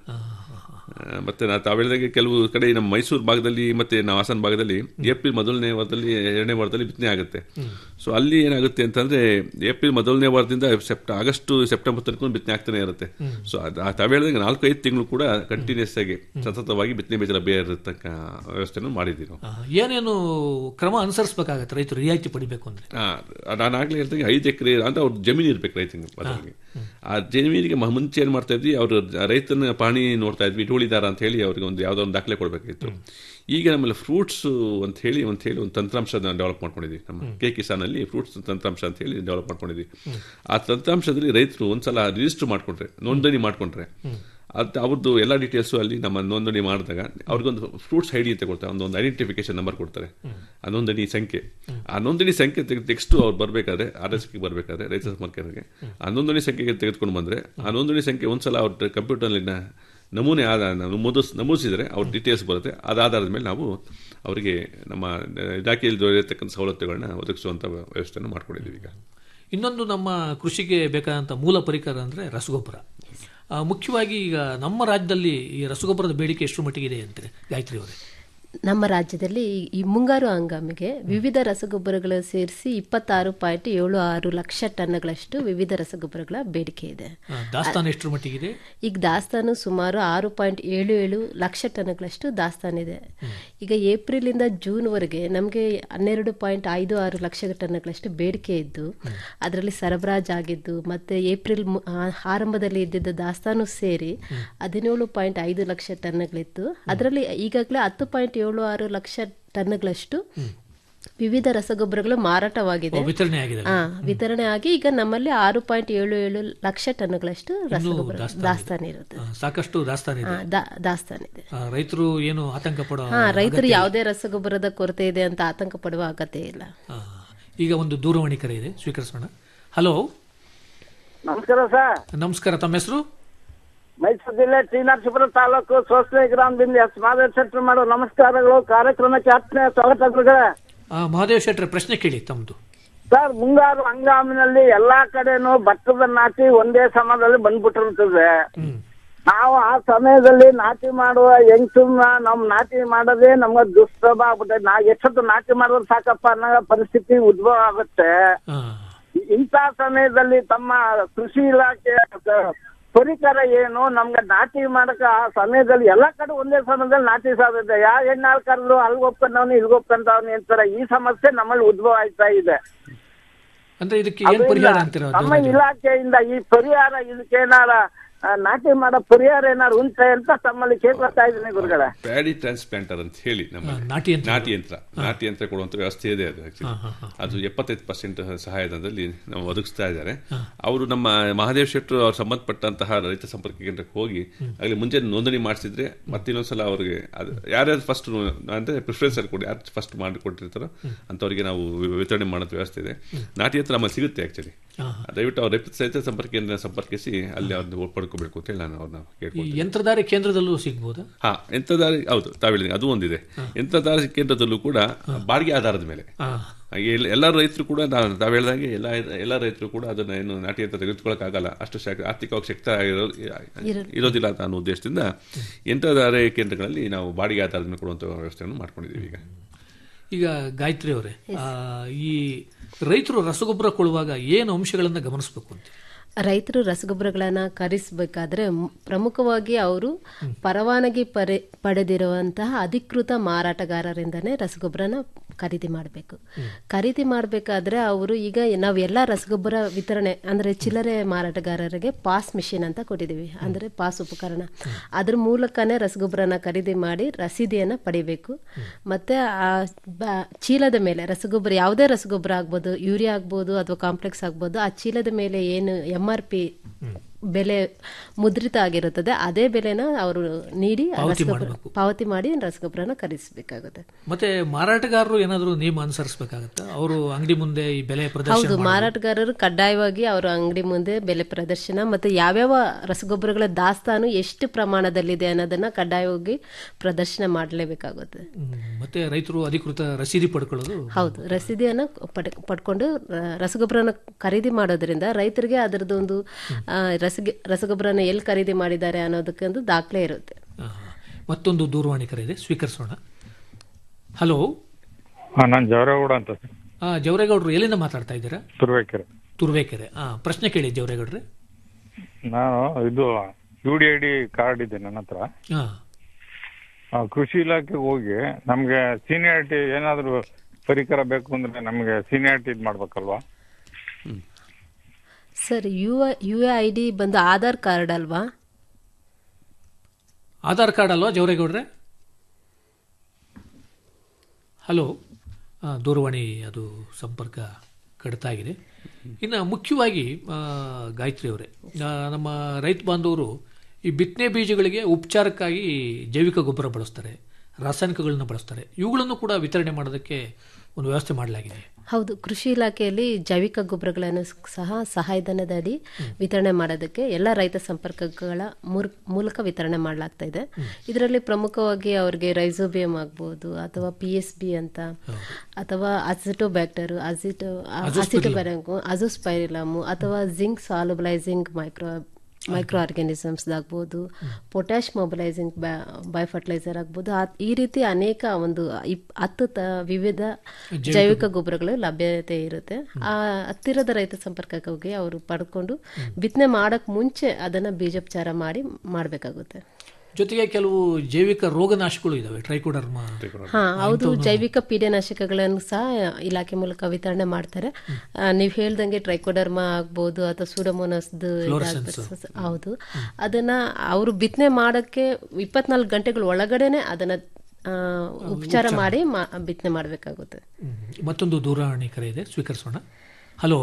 ಆ, ಮತ್ತೆ ನಾ ತಾವು ಹೇಳಿದಾಗೆ ಕೆಲವು ಕಡೆ ನಮ್ಮ ಮೈಸೂರು ಭಾಗದಲ್ಲಿ ಮತ್ತೆ ನಾವು ಹಾಸನ ಭಾಗದಲ್ಲಿ ಏಪ್ರಿಲ್ ಮೊದಲನೇ ವಾರದಲ್ಲಿ ಎರಡನೇ ವಾರದಲ್ಲಿ ಬಿತ್ತನೆ ಆಗುತ್ತೆ ಸೊ ಅಲ್ಲಿ ಏನಾಗುತ್ತೆ ಅಂತಂದ್ರೆ ಏಪ್ರಿಲ್ ಮೊದಲನೇ ವಾರದಿಂದ ಸೆಪ್ಟ ಆಗಸ್ಟ್ ಸೆಪ್ಟೆಂಬರ್ ತನಕ ಬಿತ್ತನೆ ಆಗ್ತಾನೆ ಇರುತ್ತೆ ಸೊ ತಾವು ಹೇಳಿದಾಗ ನಾಲ್ಕು ಐದು ತಿಂಗಳು ಕೂಡ ಕಂಟಿನ್ಯೂಸ್ ಆಗಿ ಸತತವಾಗಿ ಬಿತ್ತನೆ ಬೀಜ ಲಭ್ಯ ಇರತಕ್ಕ ವ್ಯವಸ್ಥೆನೂ ಮಾಡಿದ್ದೀವಿ ನಾವು ಆ, ಏನೇನು ಕ್ರಮ ಅನುಸರಿಸಬೇಕಾಗತ್ತೆ ರೈತರು ರಿಯಾಯಿತಿ ಪಡಿಬೇಕು ಅಂದ್ರೆ ಆ, ನಾನು ಆಗ್ಲೇ ಹೇಳ್ದಂಗೆ ಐದು ಎಕರೆ ಅಂತ ಅವ್ರ ಜಮೀನು ಇರ್ಬೇಕು ರೈತನಿಗೆ ಮೊದಲಿಗೆ ಆ ಜಮೀನಿಗೆ ಮ- ಮುಂಚೆ ಏನ್ ಮಾಡ್ತಾ ಇದ್ವಿ ಅವರು ರೈತನ ಪಾಣಿ ನೋಡ್ತಾ ಇದ್ವಿ ಇಟ್ಕೊಂಡಿದಾರ ಅಂತ ಹೇಳಿ ಅವ್ರಿಗೆ ಒಂದು ಯಾವ್ದೋ ಒಂದು ದಾಖಲೆ ಕೊಡಬೇಕಾಗಿತ್ತು ಈಗ ನಮ್ಮಲ್ಲಿ ಫ್ರೂಟ್ಸ್ ಅಂತ ಹೇಳಿ ಅಂತ ಹೇಳಿ ಒಂದು ತಂತ್ರಾಂಶ ಡೆವಲಪ್ ಮಾಡ್ಕೊಂಡಿದ್ವಿ ನಮ್ಮ ಕೆ ಕಿಸಾನ್ ಅಲ್ಲಿ ಫ್ರೂಟ್ಸ್ ತಂತ್ರಾಂಶ ಅಂತ ಹೇಳಿ ಡೆವಲಪ್ ಮಾಡ್ಕೊಂಡಿದ್ವಿ ಆ ತಂತ್ರಾಂಶದಲ್ಲಿ ರೈತರು ಒಂದ್ಸಲ ರಿಜಿಸ್ಟರ್ ಮಾಡ್ಕೊಂಡ್ರೆ ನೋಂದಣಿ ಮಾಡ್ಕೊಂಡ್ರೆ ಅದು ಅವ್ರದ್ದು ಎಲ್ಲ ಡೀಟೇಲ್ಸು ಅಲ್ಲಿ ನಮ್ಮ ನೋಂದಣಿ ಮಾಡಿದಾಗ ಅವ್ರಿಗೊಂದು ಫ್ರೂಟ್ಸ್ ಐಡಿ ಅಂತ ಕೊಡ್ತಾರೆ ಒಂದು ಒಂದು ಐಡೆಂಟಿಫಿಕೇಶನ್ ನಂಬರ್ ಕೊಡ್ತಾರೆ ಆ ನೋಂದಣಿ ಸಂಖ್ಯೆ ಆ ನೋಂದಣಿ ಸಂಖ್ಯೆ ತೆಗೆದು ಅವ್ರು ಬರಬೇಕಾದ್ರೆ ಆರ್ ಎಸ್ ಗೆ ಬರಬೇಕಾದ್ರೆ ರೈತ ಸಂಪರ್ಕರಿಗೆ ಆ ನೋಂದಣಿ ಸಂಖ್ಯೆಗೆ ತೆಗೆದುಕೊಂಡು ಬಂದ್ರೆ ಆ ನೋಂದಣಿ ಸಂಖ್ಯೆ ಒಂದ್ಸಲ ಅವ್ರ ಕಂಪ್ಯೂಟರ್ನಲ್ಲಿ ನಮೂನೆ ಆದ ನಮೂದಿಸ್ ನಮೂದಿಸಿದ್ರೆ ಅವ್ರ ಡೀಟೇಲ್ಸ್ ಬರುತ್ತೆ ಅದಾದ ಆಧಾರದ ಮೇಲೆ ನಾವು ಅವರಿಗೆ ನಮ್ಮ ಇಲಾಖೆಯಲ್ಲಿ ದೊರೆಯತಕ್ಕಂಥ ಸವಲತ್ತುಗಳನ್ನ ಒದಗಿಸುವಂಥ ವ್ಯವಸ್ಥೆಯನ್ನು ಮಾಡ್ಕೊಂಡಿದ್ದೀವಿ ಈಗ ಇನ್ನೊಂದು ನಮ್ಮ ಕೃಷಿಗೆ ಬೇಕಾದಂಥ ಮೂಲ ಪರಿಕರ ಅಂದರೆ ರಸಗೊಬ್ಬರ ಆ, ಮುಖ್ಯವಾಗಿ ಈಗ ನಮ್ಮ ರಾಜ್ಯದಲ್ಲಿ ಈ ರಸಗೊಬ್ಬರದ ಬೇಡಿಕೆ ಎಷ್ಟು ಮಟ್ಟಿಗಿದೆ ಅಂತಾರೆ ಗಾಯತ್ರಿ ಅವರೇ ನಮ್ಮ ರಾಜ್ಯದಲ್ಲಿ ಈ- ಈ ಮುಂಗಾರು ಹಂಗಾಮಿಗೆ ವಿವಿಧ ರಸಗೊಬ್ಬರಗಳು ಸೇರಿಸಿ ಇಪ್ಪತ್ತಾರು ಪಾಯಿಂಟ್ ಏಳು ಆರು ಲಕ್ಷ ಟನ್ಗಳಷ್ಟು ವಿವಿಧ ರಸಗೊಬ್ಬರಗಳ ಬೇಡಿಕೆ ಇದೆ ಆ, ದಾಸ್ತಾನು ಎಷ್ಟರ ಮಟ್ಟಿಗಿದೆ ಈಗ ದಾಸ್ತಾನು ಸುಮಾರು ಆರು ಪಾಯಿಂಟ್ ಏಳು ಏಳು ಲಕ್ಷ ಟನ್ಗಳಷ್ಟು ದಾಸ್ತಾನಿದೆ ಈಗ ಏಪ್ರಿಲಿಂದ ಜೂನ್ವರೆಗೆ ನಮಗೆ ಹನ್ನೆರಡು ಪಾಯಿಂಟ್ ಐದು ಆರು ಲಕ್ಷ ಟನ್ಗಳಷ್ಟು ಬೇಡಿಕೆ ಇದ್ದು ಅದರಲ್ಲಿ ಸರಬರಾಜು ಆಗಿದ್ದು ಮತ್ತೆ ಏಪ್ರಿಲ್ ಮು- ಆ, ಆರಂಭದಲ್ಲಿ ಇದ್ದಿದ್ದ ದಾಸ್ತಾನು ಸೇರಿ ಹದಿನೇಳು ಪಾಯಿಂಟ್ ಐದು ಲಕ್ಷ ಟನ್ಗಳಿತ್ತು ಅದರಲ್ಲಿ ಈಗಾಗಲೇ ಹತ್ತು ಪಾಯಿಂಟ್ ಏಳು ಆರು ಲಕ್ಷ ಟನ್ಗಳಷ್ಟು ವಿವಿಧ ರಸಗೊಬ್ಬರಗಳು ಮಾರಾಟವಾಗಿದೆ ಓ, ವಿತರಣೆ ಆಗಿದೆ ಆ, ವಿತರಣೆ ಆಗಿ ಈಗ ನಮ್ಮಲ್ಲಿ ಆರು ಪಾಯಿಂಟ್ ಏಳು ಏಳು ಲಕ್ಷ ಟನ್ಗಳಷ್ಟು ರಸಗೊಬ್ಬರ ದಾಸ್ತಾನು ಇರುತ್ತೆ ಆ, ಸಾಕಷ್ಟು ದಾಸ್ತಾನಿದೆ ಆ, ದಾ- ದಾಸ್ತಾನಿದೆ ಆ, ರೈತರು ಏನು ಆತಂಕ ಪಡೋ ಹಾ ರೈತರು ಯಾವುದೇ ರಸಗೊಬ್ಬರದ ಕೊರತೆ ಇದೆ ಅಂತ ಆತಂಕ ಪಡುವ ಅಗತ್ಯ ಇಲ್ಲ ಆ, ಈಗ ಒಂದು ದೂರವಾಣಿ ಕರೆ ಇದೆ ಸ್ವೀಕರಿಸೋಣ ಹಲೋ ನಮಸ್ಕಾರ ಸರ್ ನಮಸ್ಕಾರ ತಮ್ಮ ಹೆಸರು ಮೈಸೂರು ಜಿಲ್ಲೆ ಟಿ ನರಸೀಪುರ ತಾಲೂಕು ಸೋಸ್ಲೆ ಗ್ರಾಮದಿಂದ ಎಸ್ ಮಾದೇವ್ ಶೆಟ್ಟಿ ಮಾಡೋ ನಮಸ್ಕಾರಗಳು ಕಾರ್ಯಕ್ರಮಕ್ಕೆ ಆತ್ಮೀಯ ಸ್ವಾಗತ ಗುರುಗಳೇ. ಆ, ಮಹಾದೇವ್ ಶೆಟ್ರೆ ಪ್ರಶ್ನೆ ಕೇಳಿ ತಮ್ಮದು ಸರ್ ಮುಂಗಾರು ಹಂಗಾಮಿನಲ್ಲಿ ಎಲ್ಲಾ ಕಡೆನೂ ಭತ್ತದ ನಾಟಿ ಒಂದೇ ಸಮಯದಲ್ಲಿ ಬಂದ್ಬಿಟ್ಟಿರ್ತದೆ ನಾವು ಆ ಸಮಯದಲ್ಲಿ ನಾಟಿ ಮಾಡುವ ಹೆಂಗ್ಸನ್ನ ನಮ್ ನಾಟಿ ಮಾಡೋದೇ ನಮ್ಗೆ ದುಷ್ಪ್ರಭ ಆಗ್ಬಿಟ್ಟೆ ನಾ ಎಷ್ಟೊತ್ತು ನಾಟಿ ಮಾಡಿದ್ರೆ ಸಾಕಪ್ಪ ಅನ್ನೋ ಪರಿಸ್ಥಿತಿ ಉದ್ಭವ ಆಗುತ್ತೆ ಇಂಥ ಸಮಯದಲ್ಲಿ ತಮ್ಮ ಕೃಷಿ ಇಲಾಖೆ ಕ- ಪರಿಕರ ಏನು ನಮ್ಗೆ ನಾಟಿ ಮಾಡಕ ಆ ಸಮಯದಲ್ಲಿ ಎಲ್ಲಾ ಕಡೆ ಒಂದೇ ಸಮಯದಲ್ಲಿ ನಾಟಿ ಸಾಧ್ಯತೆ ಯಾವ ಹೆಣ್ಣಾಳ್ ಕರೆದ್ರು ಅಲ್ಗ್ ಒಪ್ಕೊಂಡವ್ನು ಇಲ್ಗ್ ಒಪ್ಕೊಂಡವ್ನು ಅಂತಾರೆ ಈ ಸಮಸ್ಯೆ ನಮ್ಮಲ್ಲಿ ಉದ್ಭವ ಆಯ್ತಾ ಇದೆ ಅಂದ್ರೆ ಇದಕ್ಕೆ ಏನ್ ಪರಿಹಾರ ಅಂತೀರ ನಮ್ಮ ಇಲಾಖೆಯಿಂದ ಈ ಪರಿಹಾರ ಇದಕ್ಕೇನಾರ ಆ, ನಾಟಿ ಮಾಡೋ ಪರಿಹಾರ ಏನಾರು ಉಂಟೆ ಅಂತ ತಮ್ಮಲ್ಲಿ ಕೇಳ್ಕೊತಾ ಇದ್ದೀನಿ ಗುರುಗಳೇ ಪ್ಯಾಡಿ ಟ್ರಾನ್ಸ್ಪ್ಲಾಂಟರ್ ಅಂತ ಹೇಳಿ ನಮ್ಮ ನಾಟಿ ಯಂತ್ರ. ನಾಟಿ ಯಂತ್ರ ನಾಟಿ ಯಂತ್ರ ಕೊಡುವಂತ ವ್ಯವಸ್ಥೆ ಇದೆ ಅದು ಆಕ್ಚುಲಿ ಅದು ಎಪ್ಪತ್ತೈದು ಪರ್ಸೆಂಟ್ ಸಹಾಯಧನದಲ್ಲಿ ನಾವು ಒದಗಿಸ್ತಾ ಇದ್ದಾರೆ ಅವರು ನಮ್ಮ ಮಹಾದೇವ್ ಶೆಟ್ಟರು ಅವ್ರು ಸಂಬಂಧಪಟ್ಟಂತಹ ರೈತ ಸಂಪರ್ಕ ಕೇಂದ್ರಕ್ಕೆ ಹೋಗಿ ಅಲ್ಲಿ ಮುಂಚೆ ನೋಂದಣಿ ಮಾಡಿಸಿದ್ರೆ ಮತ್ತೆ ಇನ್ನೊಂದ್ಸಲ ಅವ್ರಿಗೆ ಅದು ಯಾರ್ಯಾರು ಫಸ್ಟ್ ಅಂದ್ರೆ ಪ್ರಿಫರೆನ್ಸ್ ಅಲ್ಲಿ ಕೊಡಿ ಯಾರು ಫಸ್ಟ್ ಮಾಡಿ ಕೊಟ್ಟಿರ್ತಾರೋ ಅಂತವರಿಗೆ ನಾವು ವಿ- ವಿತರಣೆ ಮಾಡೋ ವ್ಯವಸ್ಥೆ ಇದೆ ನಾಟಿ ಯಂತ್ರ ನಮ್ಮಲ್ಲಿ ಸಿಗುತ್ತೆ ಆಕ್ಚುಲಿ ದಯವಿಟ್ಟು ಅವ್ರ ರೈತ ಸಂಪರ್ಕ ಕೇಂದ್ರ ಸಂಪರ್ಕಿಸಿ ಅಲ್ಲಿ ಅವ್ರನ್ನ ಪಡ್ಕೋಬೇಕು ಅಂತ ಹೇಳಿ ನಾನು ಅವ್ರನ್ನ ಈ ಕೇಳ್ಕೊಳ್ತೀನಿ ಯಂತ್ರಧಾರಿ ಕೇಂದ್ರದಲ್ಲೂ ಸಿಗ್ಬೋದಾ ಹಾ ಯಂತ್ರಧಾರಿ ಹೌದು ತಾವು ಹೇಳಿದ್ರಿ ಅದು ಒಂದಿದೆ ಯಂತ್ರಧಾರಿ ಕೇಂದ್ರದಲ್ಲೂ ಕೂಡ ಬಾಡಿಗೆ ಆಧಾರದ ಮೇಲೆ ಹಾಗೆ ಎಲ್ಲ- ಎಲ್ಲ ರೈತರು ಕೂಡ ನಾವು ತಾವು ಹೇಳ್ದಂಗೆ ಎಲ್ಲ ಎಲ್ಲ ರೈತರು ಕೂಡ ಅದನ್ನ ಏನು ನಾಟಿ ಯಂತ್ರ ತೆಗೆದುಕೊಳ್ಳೋಕ್ಕಾಗಲ್ಲ ಅಷ್ಟು ಶಕ್- ಆರ್ಥಿಕವಾಗಿ ಶಕ್ತ ಆಗಿರೋ- ಇರೋದಿಲ್ಲ ಅಂತ ಅನ್ನೋ ಉದ್ದೇಶದಿಂದ ಯಂತ್ರಧಾರೆ ಕೇಂದ್ರಗಳಲ್ಲಿ ನಾವು ಬಾಡಿಗೆ ಆಧಾರದ ಮೇಲೆ ಕೊಡುವಂಥ ವ್ಯವಸ್ಥೆಯನ್ನು ಮಾಡ್ಕೊಂಡಿದ್ದೀವಿ ಈಗ ಈಗ ಗಾಯತ್ರಿ ಅವರೇ ಆ, ಈ ರೈತರು ರಸಗೊಬ್ಬರ ಕೊಡುವಾಗ ಏನು ಅಂಶಗಳನ್ನ ಗಮನಿಸಬೇಕು ಅಂತ ರೈತರು ರಸಗೊಬ್ಬರಗಳನ್ನ ಖರೀದಿಸಬೇಕಾದ್ರೆ ಮ್- ಪ್ರಮುಖವಾಗಿ ಅವರು ಪರವಾನಗಿ ಪರೆ ಪಡೆದಿರುವಂತಹ ಅಧಿಕೃತ ಮಾರಾಟಗಾರರಿಂದನೇ ರಸಗೊಬ್ಬರನ ಖರೀದಿ ಮಾಡಬೇಕು ಖರೀದಿ ಮಾಡಬೇಕಾದ್ರೆ ಅವರು ಈಗ ನಾವೆಲ್ಲ ರಸಗೊಬ್ಬರ ವಿತರಣೆ ಅಂದ್ರೆ ಚಿಲ್ಲರೆ ಮಾರಾಟಗಾರರಿಗೆ ಪಾಸ್ ಮಿಷಿನ್ ಅಂತ ಕೊಟ್ಟಿದ್ದೀವಿ ಅಂದ್ರೆ ಪಾಸ್ ಉಪಕರಣ ಅದ್ರ ಮೂಲಕನೇ ರಸಗೊಬ್ಬರನ ಖರೀದಿ ಮಾಡಿ ರಸೀದಿಯನ್ನ ಪಡಿಬೇಕು ಮತ್ತೆ ಆ ಬ- ಚೀಲದ ಮೇಲೆ ರಸಗೊಬ್ಬರ ಯಾವುದೇ ರಸಗೊಬ್ಬರ ಆಗ್ಬೋದು ಯೂರಿಯಾ ಆಗ್ಬೋದು ಅಥವಾ ಕಾಂಪ್ಲೆಕ್ಸ್ ಆಗ್ಬೋದು ಆ ಚೀಲದ ಮೇಲೆ ಏನು ಎಂ ಆರ್ ಪಿ ಬೆಲೆ ಮುದ್ರಿತ ಆಗಿರುತ್ತದೆ ಅದೇ ಬೆಲೆನ ಅವರು ನೀಡಿ ಆ ಪಾವತಿ ರಸಗೊಬ್ಬರ ಮಾಡ್ಬೇಕು. ಪಾವತಿ ಮಾಡಿ ರಸಗೊಬ್ಬರನ ಖರೀದಿಸಬೇಕಾಗುತ್ತೆ ಮತ್ತೆ ಮಾರಾಟಗಾರರು ಏನಾದರೂ ನಿಯಮ ಅನುಸರಿಸಬೇಕಾಗತ್ತಾ ಅವರು ಅಂಗಡಿ ಮುಂದೆ ಈ ಬೆಲೆ ಪ್ರದರ್ಶನ ಹೌದು ಮಾಡೋದು? ಮಾರಾಟಗಾರರು ಕಡ್ಡಾಯವಾಗಿ ಅವರ ಅಂಗಡಿ ಮುಂದೆ ಬೆಲೆ ಪ್ರದರ್ಶನ ಮತ್ತೆ ಯಾವ್ಯಾವ ರಸಗೊಬ್ಬರಗಳ ದಾಸ್ತಾನು ಎಷ್ಟು ಪ್ರಮಾಣದಲ್ಲಿದೆ ಅನ್ನೋದನ್ನ ಕಡ್ಡಾಯವಾಗಿ ಪ್ರದರ್ಶನ ಮಾಡಲೇಬೇಕಾಗುತ್ತೆ ಹ್ಮ್. ಮತ್ತೆ ರೈತರು ಅಧಿಕೃತ ರಸೀದಿ ಪಡ್ಕೊಳ್ಳೋದು ಹೌದು ರಸೀದಿಯನ್ನ ಪಡ್ ಪಡ್ಕೊಂಡು ಆ, ರಸಗೊಬ್ಬರನ ಖರೀದಿ ಮಾಡೋದ್ರಿಂದ ರೈತರಿಗೆ ಅದರದೊಂದು ಆ, ರಸಗಿ ರಸಗೊಬ್ಬರನ ಎಲ್ಲಿ ಖರೀದಿ ಮಾಡಿದ್ದಾರೆ ಅನ್ನೋದಕ್ಕೊಂದು ದಾಖಲೆ ಇರುತ್ತೆ ಆ, ಮತ್ತೊಂದು ದೂರವಾಣಿ ಕರೆ ಇದೆ ಸ್ವೀಕರಿಸೋಣ ಹಲೋ ಹಾಂ ನಾನು ಜವರೇಗೌಡ ಅಂತ ಸರ್ ಆ, ಜವರೇಗೌಡರು ಎಲ್ಲಿಂದ ಮಾತಾಡ್ತಾ ಇದ್ದೀರಾ ತುರುವೇಕೆರೆ ತುರುವೇಕೆರೆ ಆ ಪ್ರಶ್ನೆ ಕೇಳಿ ಜವರೇಗೌಡ್ರೆ ನಾನು ಇದು U D I D card ಇದೆ ನನ್ನ ಹತ್ರ ಹಾ ಆ, ಕೃಷಿ ಇಲಾಖೆಗೆ ಹೋಗಿ ನಮಗೆ ಸೀನಿಯಾರಿಟಿ ಏನಾದರೂ ಪರಿಕರ ಬೇಕು ಅಂದ್ರೆ ನಮಗೆ ಸೀನಿಯಾರಿಟಿ ಇದು ಮಾಡ್ಬೇಕಲ್ವಾ sir U U A I D ಬಂದು ಆಧಾರ್ ಕಾರ್ಡ್ ಅಲ್ವಾ ಆಧಾರ್ ಕಾರ್ಡ್ ಅಲ್ವಾ ಜವರೇಗೌಡ್ರೆ ಹಲೋ ಆ, ದೂರವಾಣಿ ಅದು ಸಂಪರ್ಕ ಕಡಿತ ಆಗಿದೆ ಇನ್ನು ಮುಖ್ಯವಾಗಿ ಆ, ಗಾಯತ್ರಿ ಅವರೇ ಆ, ನಮ್ಮ ರೈತ ಬಾಂಧವರು ಈ ಬಿತ್ತನೆ ಬೀಜಗಳಿಗೆ ಉಪಚಾರಕ್ಕಾಗಿ ಜೈವಿಕ ಗೊಬ್ಬರ ಬಳಸ್ತಾರೆ ರಾಸಾಯನಿಕಗಳನ್ನ ಬಳಸ್ತಾರೆ ಇವುಗಳನ್ನು ಕೂಡ ವಿತರಣೆ ಮಾಡೋದಕ್ಕೆ ಒಂದು ವ್ಯವಸ್ಥೆ ಮಾಡಲಾಗಿದೆ ಹೌದು ಕೃಷಿ ಇಲಾಖೆಯಲ್ಲಿ ಜೈವಿಕ ಗೊಬ್ಬರಗಳನ್ನು ಸಹ ಸಹಾಯಧನದಡಿ ವಿತರಣೆ ಮಾಡೋದಕ್ಕೆ ಎಲ್ಲ ರೈತ ಸಂಪರ್ಕಗಳ ಮೂರ್- ಮೂಲಕ ವಿತರಣೆ ಮಾಡಲಾಗ್ತಾ ಇದೆ ಇದರಲ್ಲಿ ಪ್ರಮುಖವಾಗಿ ಅವರಿಗೆ ರೈಸೋಬಿಯಂ ಆಗ್ಬೋದು ಅಥವಾ ಪಿ ಎಸ್ ಬಿ ಅಂತ ಅಥವಾ ಅಸಿಟೋಬ್ಯಾಕ್ಟರ್ ಅಸಿಟೋ ಅಸಿಟೋಬ್ಯಾರಂಗು ಅಜೋಸ್ಪೈರಿಲಮು ಅಥವಾ zinc solubilizing micro micro organisms ಆಗ್ಬೋದು ಪೊಟ್ಯಾಶ್ ಮೊಬಿಲೈಸಿಂಗ್ ಬೈ ಫರ್ಟಿಲೈಸರ್ ಆಗ್ಬೋದು ಆ- ಈ ರೀತಿ ಅನೇಕ ಒಂದು ಇಪ್- ಹತ್ತು ತ- ವಿವಿಧ ಜೈವಿಕ ಗೊಬ್ಬರಗಳು ಲಭ್ಯತೆ ಇರುತ್ತೆ ಆ ಹತ್ತಿರದ ರೈತ ಸಂಪರ್ಕಕ್ಕೆ ಹೋಗಿ ಅವರು ಪಡ್ಕೊಂಡು ಬಿತ್ತನೆ ಮಾಡಕ್ ಮುಂಚೆ ಅದನ್ನ ಬೀಜೋಪಚಾರ ಮಾಡಿ ಮಾಡಬೇಕಾಗುತ್ತೆ ಜೊತೆಗೆ ಕೆಲವು ಜೈವಿಕ ರೋಗನಾಶಕಗಳು ಇದಾವೆ ಟ್ರೈಕೋಡರ್ಮಾ ಹಾ ಹೌದು ಜೈವಿಕ ಪೀಡೆನಾಶಕಗಳನ್ನು ಸಹ ಇಲಾಖೆ ಮೂಲಕ ವಿತರಣೆ ಮಾಡ್ತಾರೆ ಆ, ನೀವ್ ಹೇಳ್ದಂಗೆ ಟ್ರೈಕೋಡರ್ಮಾ ಆಗ್ಬೋದು ಅಥವಾ ಸೂಡಮೋನಸ್ದು ಹೌದು ಅದನ್ನ ಅವರು ಬಿತ್ತನೆ ಮಾಡಕ್ಕೆ ಇಪ್ಪತ್ನಾಲ್ಕು ಗಂಟೆಗಳ ಒಳಗಡೆನೆ ಅದನ್ನ ಆ, ಉಪಚಾರ ಮಾಡಿ ಮಾ- ಬಿತ್ತನೆ ಮಾಡಬೇಕಾಗುತ್ತೆ ಹ್ಮ್. ಮತ್ತೊಂದು ದೂರವಾಣಿ ಕರೆ ಇದೆ ಸ್ವೀಕರಿಸೋಣ ಹಲೋ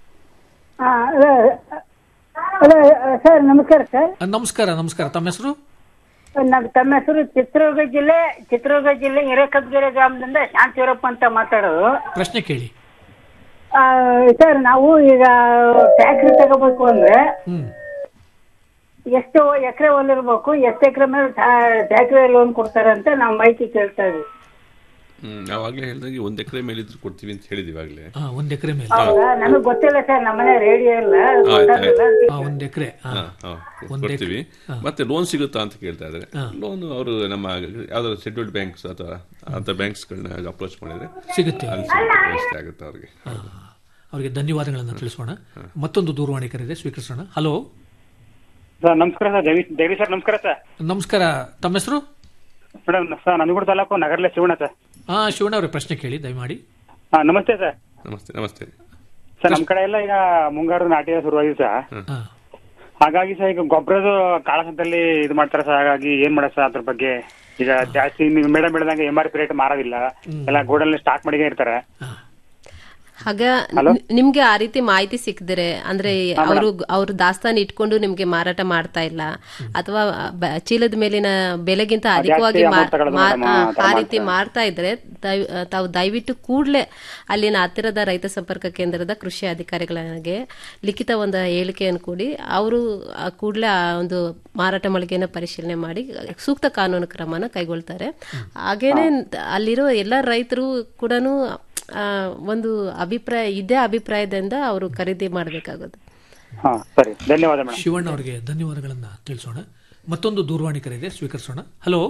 ಹಲೋ ಸರ್ ನಮಸ್ಕಾರ ಸರ್ ನಮಸ್ಕಾರ ನಮಸ್ಕಾರ ತಮ್ಮ ಹೆಸರು ನಮ್ಮ ತಮ್ಮ ಹೆಸರು ಚಿತ್ರದುರ್ಗ ಜಿಲ್ಲೆ ಚಿತ್ರದುರ್ಗ ಜಿಲ್ಲೆ ಹಿರೇಕಬ್ಗೆರೆ ಗ್ರಾಮದಿಂದ ಶಾಂತಿವರಪ್ಪ ಅಂತ ಮಾತಾಡೋದು ಪ್ರಶ್ನೆ ಕೇಳಿ ಆ, ಸರ್ ನಾವು ಈಗ ಟ್ಯಾಕ್ರಿ ತಗೋಬೇಕು ಅಂದ್ರೆ ಹ್ಮ್ ಎಷ್ಟು ಎಕರೆ ಹೊಲಿರ್ಬೇಕು ಎಷ್ಟು ಎಕರೆ ಮೇಲೆ ಟ್ಯಾಕ್ರಿ ಲೋನ್ ಕೊಡ್ತಾರೆ ಅಂತ ನಾವು ಮಾಹಿತಿ ಕೇಳ್ತಾ ಇದೀವಿ ಹ್ಮ್ ನಾವಾಗ್ಲೇ ಹೇಳ್ದಂಗೆ ಒಂದ್ ಎಕರೆ ಮೇಲೆ ಇದ್ರು ಕೊಡ್ತೀವಿ ಅಂತ ಹೇಳಿದೀವಿ ಆಗ್ಲೇ ಆ, ಒಂದ್ ಎಕರೆ ಮೇಲೆ ಹೌದಾ ನಮಗೆ ಗೊತ್ತಿಲ್ಲ ಸರ್ ನಮ್ಮನೆ ರೇಡಿಯೋ ಇಲ್ಲ ಗೊತ್ತಾಗಲ್ಲ ಆ, ಒಂದ್ ಎಕರೆ ಹಾ, ಹಾ, ಕೊಡ್ತೀವಿ ಮತ್ತೆ ಲೋನ್ ಸಿಗುತ್ತಾ ಅಂತ ಕೇಳ್ತಾ ಇದ್ದಾರೆ ಲೋನ್ ಅವರು ನಮ್ಮ ಯಾವ್ದಾದ್ರು ಶೆಡ್ಯೂಲ್ಡ್ ಬ್ಯಾಂಕ್ಸ್ ಅಥವಾ ಅಂತ ಬ್ಯಾಂಕ್ಸ್ಗಳನ್ನ ಅಪ್ರೋಚ್ ಮಾಡಿದ್ರೆ ಸಿಗುತ್ತೆ ಅಲ್ಲಿ ಸ್ವಲ್ಪ ವ್ಯವಸ್ಥೆ ಆಗುತ್ತೆ ಅವ್ರಿಗೆ ಅವರಿಗೆ ಧನ್ಯವಾದಗಳನ್ನು ತಿಳಿಸೋಣ ಮತ್ತೊಂದು ದೂರವಾಣಿ ಕರೆ ಇದೆ ಸ್ವೀಕರಿಸೋಣ ಹಲೋ ಸರ್ ನಮಸ್ಕಾರ ಸರ್ ಜಗದೀಶ್ ಜಗದೀಶ್ ಸರ್ ನಮಸ್ಕಾರ ಸರ್ ನಮಸ್ಕಾರ ತಮ್ಮ ಹೆಸರು madam sir Nanjangud taluk Nagarle Shivanna sir ಹಾ ಶಿವಣ್ಣ ಅವರೇ ಪ್ರಶ್ನೆ ಕೇಳಿ ದಯಮಾಡಿ ಹಾ ನಮಸ್ತೆ ಸರ್ ನಮಸ್ತೆ ನಮಸ್ತೆ ಸರ್ ನಮ್ಮ ಕಡೆ ಎಲ್ಲ ಈಗ ಮುಂಗಾರು ನಾಟಿ ಶುರುವಾಗಿದೆ ಸರ್ ಹಾಗಾಗಿ ಸರ್ ಈಗ ಗೊಬ್ಬರದ ಕಾಳಸಂತೆಯಲ್ಲಿ ಇದು ಮಾಡ್ತಾರೆ ಸರ್ ಹಾಗಾಗಿ ಏನ್ ಮಾಡೋದು ಸರ್ ಅದ್ರ ಬಗ್ಗೆ ಈಗ ಜಾಸ್ತಿ ನೀವು ಮೇಡಮ್ ಬೆಳೆದಂಗೆ ಎಂ ಆರ್ ಪಿ ರೇಟ್ ಮಾರೋದಿಲ್ಲ ಎಲ್ಲ ಗೋಡಲ್ಲಿ ಸ್ಟಾಕ್ ಮಾಡಿಗೆ ಇರ್ತಾರೆ ಹಾಗ ನಿ- ನಿಮ್ಗೆ ಆ ರೀತಿ ಮಾಹಿತಿ ಸಿಕ್ಕಿದ್ರೆ ಅಂದ್ರೆ ಅವರು ಅವರು ದಾಸ್ತಾನು ಇಟ್ಕೊಂಡು ನಿಮ್ಗೆ ಮಾರಾಟ ಮಾಡ್ತಾ ಇಲ್ಲ ಅಥವಾ ಬ- ಚೀಲದ ಮೇಲಿನ ಬೆಲೆಗಿಂತ ಅಧಿಕವಾಗಿ ಮಾ- amount ತಗೊಳ್ಳೋದು ಮಾ- madam, ಆ, ಆ ಥರ ಆ ರೀತಿ ಮಾಡ್ತಾ ಇದ್ರೆ ದಯ- ತಾವು ದಯವಿಟ್ಟು ಕೂಡಲೇ ಅಲ್ಲಿನ ಹತ್ತಿರದ ರೈತ ಸಂಪರ್ಕ ಕೇಂದ್ರದ ಕೃಷಿ ಅಧಿಕಾರಿಗಳಿಗೆ ಲಿಖಿತ ಒಂದು ಹೇಳಿಕೆಯನ್ನು ಕೊಡಿ ಅವರು ಕೂಡಲೇ ಆ ಒಂದು ಮಾರಾಟ ಮಳಿಗೆನ ಪರಿಶೀಲನೆ ಮಾಡಿ ಸೂಕ್ತ ಕಾನೂನು ಕ್ರಮನ ಕೈಗೊಳ್ತಾರೆ ಹಾಗೇನೆ ಅಲ್ಲಿರೋ ಎಲ್ಲ ರೈತರು ಕೂಡ ಒಂದು ಅಭಿಪ್ರಾಯ ಇದೇ ಅಭಿಪ್ರಾಯದಿಂದ ಅವರು ಖರೀದಿ ಮಾಡಬೇಕಾಗುತ್ತೆ ಹಾ ಸರಿ ಧನ್ಯವಾದ ಮೇಡಮ್ ಶಿವಣ್ಣ ಅವರಿಗೆ ಧನ್ಯವಾದಗಳನ್ನ ತಿಳಿಸೋಣ ಮತ್ತೊಂದು ದೂರವಾಣಿ ಕರೆ ಇದೆ ಸ್ವೀಕರಿಸೋಣ ಹಲೋ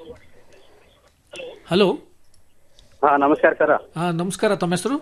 ಹಲೋ ಹಾ ನಮಸ್ಕಾರ ಸರ್ ಹಾ ನಮಸ್ಕಾರ ತಮ್ಮ ಹೆಸರು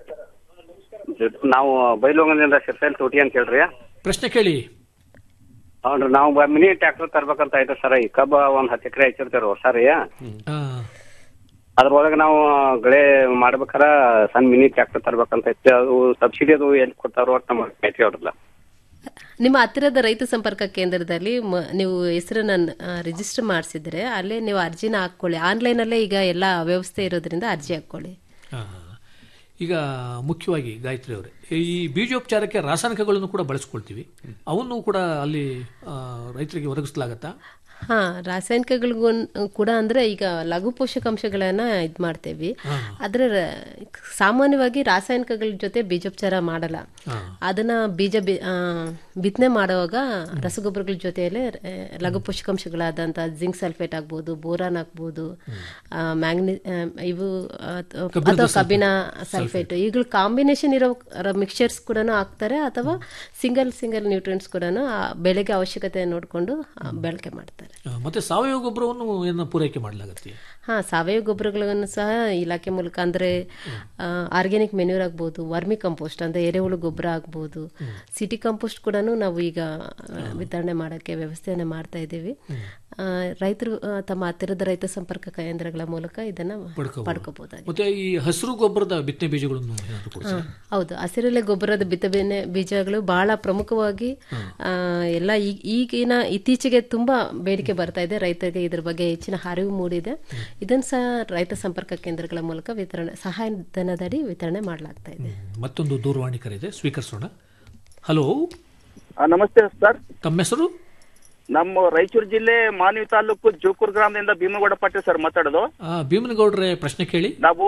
ನಾವು ಬೈಲೋಗದಿಂದ ಶಿರ್ಸೈಲ್ ತೋಟಿ ಅಂತ ಹೇಳ್ರಿ ಪ್ರಶ್ನೆ ಕೇಳಿ ಹೌನ್ರಿ ನಾವು ಮಿನಿ ಟ್ರ್ಯಾಕ್ಟರ್ ತರ್ಬೇಕಂತ ಐತೆ ಸರ್ ಈ ಕಬ್ಬ ಒಂದ್ ಹತ್ತು ಎಕರೆ ಹಚ್ಚಿರ್ತೇವ್ರಿ ಹೊಸ ರೀ ಆ, ಅದ್ರೊಳಗೆ ನಾವು ಗಳೆ ಮಾಡ್ಬೇಕಾರ ಸಣ್ಣ ಮಿನಿ ಟ್ರ್ಯಾಕ್ಟರ್ ತರ್ಬೇಕಂತ ಐತೆ ಅದು ಸಬ್ಸಿಡಿ ಅದು ಎಲ್ಲಿ ಕೊಡ್ತಾರೋ ಅಂತ ನಮಗೆ ಮಾಹಿತಿ ಅವ್ರಲ್ಲ ನಿಮ್ಮ ಹತ್ತಿರದ ರೈತ ಸಂಪರ್ಕ ಕೇಂದ್ರದಲ್ಲಿ ಮ- ನೀವು ಹೆಸರನ್ನ ರಿಜಿಸ್ಟರ್ ಮಾಡಿಸಿದ್ರೆ ಅಲ್ಲೇ ನೀವು ಅರ್ಜಿನ ಹಾಕೊಳ್ಳಿ ಆನ್ಲೈನಲ್ಲೇ ಈಗ ಎಲ್ಲ ವ್ಯವಸ್ಥೆ ಇರೋದ್ರಿಂದ ಅರ್ಜಿ ಹಾಕೊಳ್ಳಿ ಆ, ಈಗ ಮುಖ್ಯವಾಗಿ ಗಾಯತ್ರಿ ಅವರೇ ಈ ಬೀಜೋಪಚಾರಕ್ಕೆ ರಾಸಾಯನಿಕಗಳನ್ನು ಕೂಡ ಬಳಸ್ಕೊಳ್ತೀವಿ ಅವನ್ನು ಕೂಡ ಅಲ್ಲಿ ಆ, ರೈತರಿಗೆ ಒದಗಿಸಲಾಗತ್ತಾ ಹಾ ರಾಸಾಯನಿಕಗಳಿಗೂ ಕೂಡ ಅಂದ್ರೆ ಈಗ ಲಘು ಪೋಷಕಾಂಶಗಳನ್ನ ಇದ್ ಮಾಡ್ತೇವಿ ಆದ್ರೆ ರ- ಸಾಮಾನ್ಯವಾಗಿ ರಾಸಾಯನಿಕಗಳ ಜೊತೆ ಬೀಜೋಪಚಾರ ಮಾಡಲ್ಲ ಅದನ್ನ ಬೀಜ ಬಿ- ಆ, ಬಿತ್ತನೆ ಮಾಡುವಾಗ ರಸಗೊಬ್ಬರಗಳ ಜೊತೆಯಲ್ಲೇ ಆ, ಲಘು ಪೋಷಕಾಂಶಗಳಾದಂತ ಜಿಂಕ್ ಸಲ್ಫೇಟ್ ಆಗ್ಬೋದು ಬೋರಾನ್ ಆಗ್ಬೋದು ಮ್ಯಾಂಗ್ನಿ ಇವು ಆ, ಅಥವಾ ಕಬ್ಬಿಣ ಸಲ್ಫೇಟ್ ಈಗಲೂ ಕಾಂಬಿನೇಷನ್ ಇರೋ ಮಿಕ್ಸ್ಚರ್ಸ್ ಕೂಡ ಹಾಕ್ತಾರೆ ಅಥವಾ ಸಿಂಗಲ್ ಸಿಂಗಲ್ ನ್ಯೂಟ್ರಿಯೆಂಟ್ಸ್ ಕೂಡ ಬೆಳೆಗೆ ಅವಶ್ಯಕತೆ ನೋಡಿಕೊಂಡು ಬಳಕೆ ಮಾಡ್ತಾರೆ ಆ, ಮತ್ತೆ ಸಾವಯವ ಗೊಬ್ಬರವನ್ನು ಏನು ಪೂರೈಕೆ ಮಾಡಲಾಗತ್ತೆ ಹಾ ಸಾವಯವ ಗೊಬ್ಬರಗಳನ್ನು ಸಹ ಇಲಾಖೆ ಮೂಲಕ ಅಂದ್ರೆ ಆರ್ಗ್ಯಾನಿಕ್ ಮೆನ್ಯೂರ್ ಆಗ್ಬೋದು ವರ್ಮಿ ಕಂಪೋಸ್ಟ್ ಅಂದ್ರೆ ಎರೆಹುಳು ಗೊಬ್ಬರ ಆಗ್ಬೋದು ಸಿಟಿ ಕಂಪೋಸ್ಟ್ ಕೂಡ ನಾವು ಈಗ ಆ, ವಿತರಣೆ ಮಾಡೋಕ್ಕೆ ವ್ಯವಸ್ಥೆಯನ್ನ ಮಾಡ್ತಾ ಇದ್ದೀವಿ ಆ, ರೈತರು ಆ, ತಮ್ಮ ಹತ್ತಿರದ ರೈತ ಸಂಪರ್ಕ ಕೇಂದ್ರಗಳ ಮೂಲಕ ಇದನ್ನ ಪಡ್ಕೋಬಹುದಾಗಿದೆ ಮತ್ತೆ ಈ ಹಸಿರು ಗೊಬ್ಬರದ ಬಿತ್ತನೆ ಬೀಜಗಳನ್ನು ಏನಾದ್ರು ಕೊಡ್ತೀರಾ? ಹೌದು ಹಸಿರೆಲೆ ಗೊಬ್ಬರದ ಬಿತ್ತನೆ ಬೀಜಗಳು ಬಹಳ ಪ್ರಮುಖವಾಗಿ ಆ, ಎಲ್ಲ ಈ- ಈಗಿನ ಇತ್ತೀಚೆಗೆ ತುಂಬಾ ಬೇಡಿಕೆ ಬರ್ತಾ ಇದೆ ರೈತರಿಗೆ ಇದ್ರ ಬಗ್ಗೆ ಹೆಚ್ಚಿನ ಅರಿವು ಮೂಡಿದೆ ಇದನ್ನ ಸಹ ರೈತ ಸಂಪರ್ಕ ಕೇಂದ್ರಗಳ ಮೂಲಕ ವಿತರಣೆ ಸಹಾಯಧನದಡಿ ವಿತರಣೆ ಮಾಡಲಾಗ್ತಾ ಇದೆ ಮತ್ತೊಂದು ದೂರವಾಣಿ ಕರೆ ಇದೆ ಸ್ವೀಕರಿಸೋಣ ಹಲೋ ನಮಸ್ತೆ ಸರ್ ತಮ್ಮ ಹೆಸರು ನಮ್ಮ ರಾಯಚೂರು ಜಿಲ್ಲೆ ಮಾನ್ವಿ ತಾಲೂಕು ಜೋಕೂರ್ ಗ್ರಾಮದಿಂದ ಭೀಮಗೌಡ ಪಾಟೀಲ್ ಸರ್ ಮಾತಾಡೋದು ಆ, ಭೀಮನಗೌಡ್ರೆ ಪ್ರಶ್ನೆ ಕೇಳಿ ನಾವು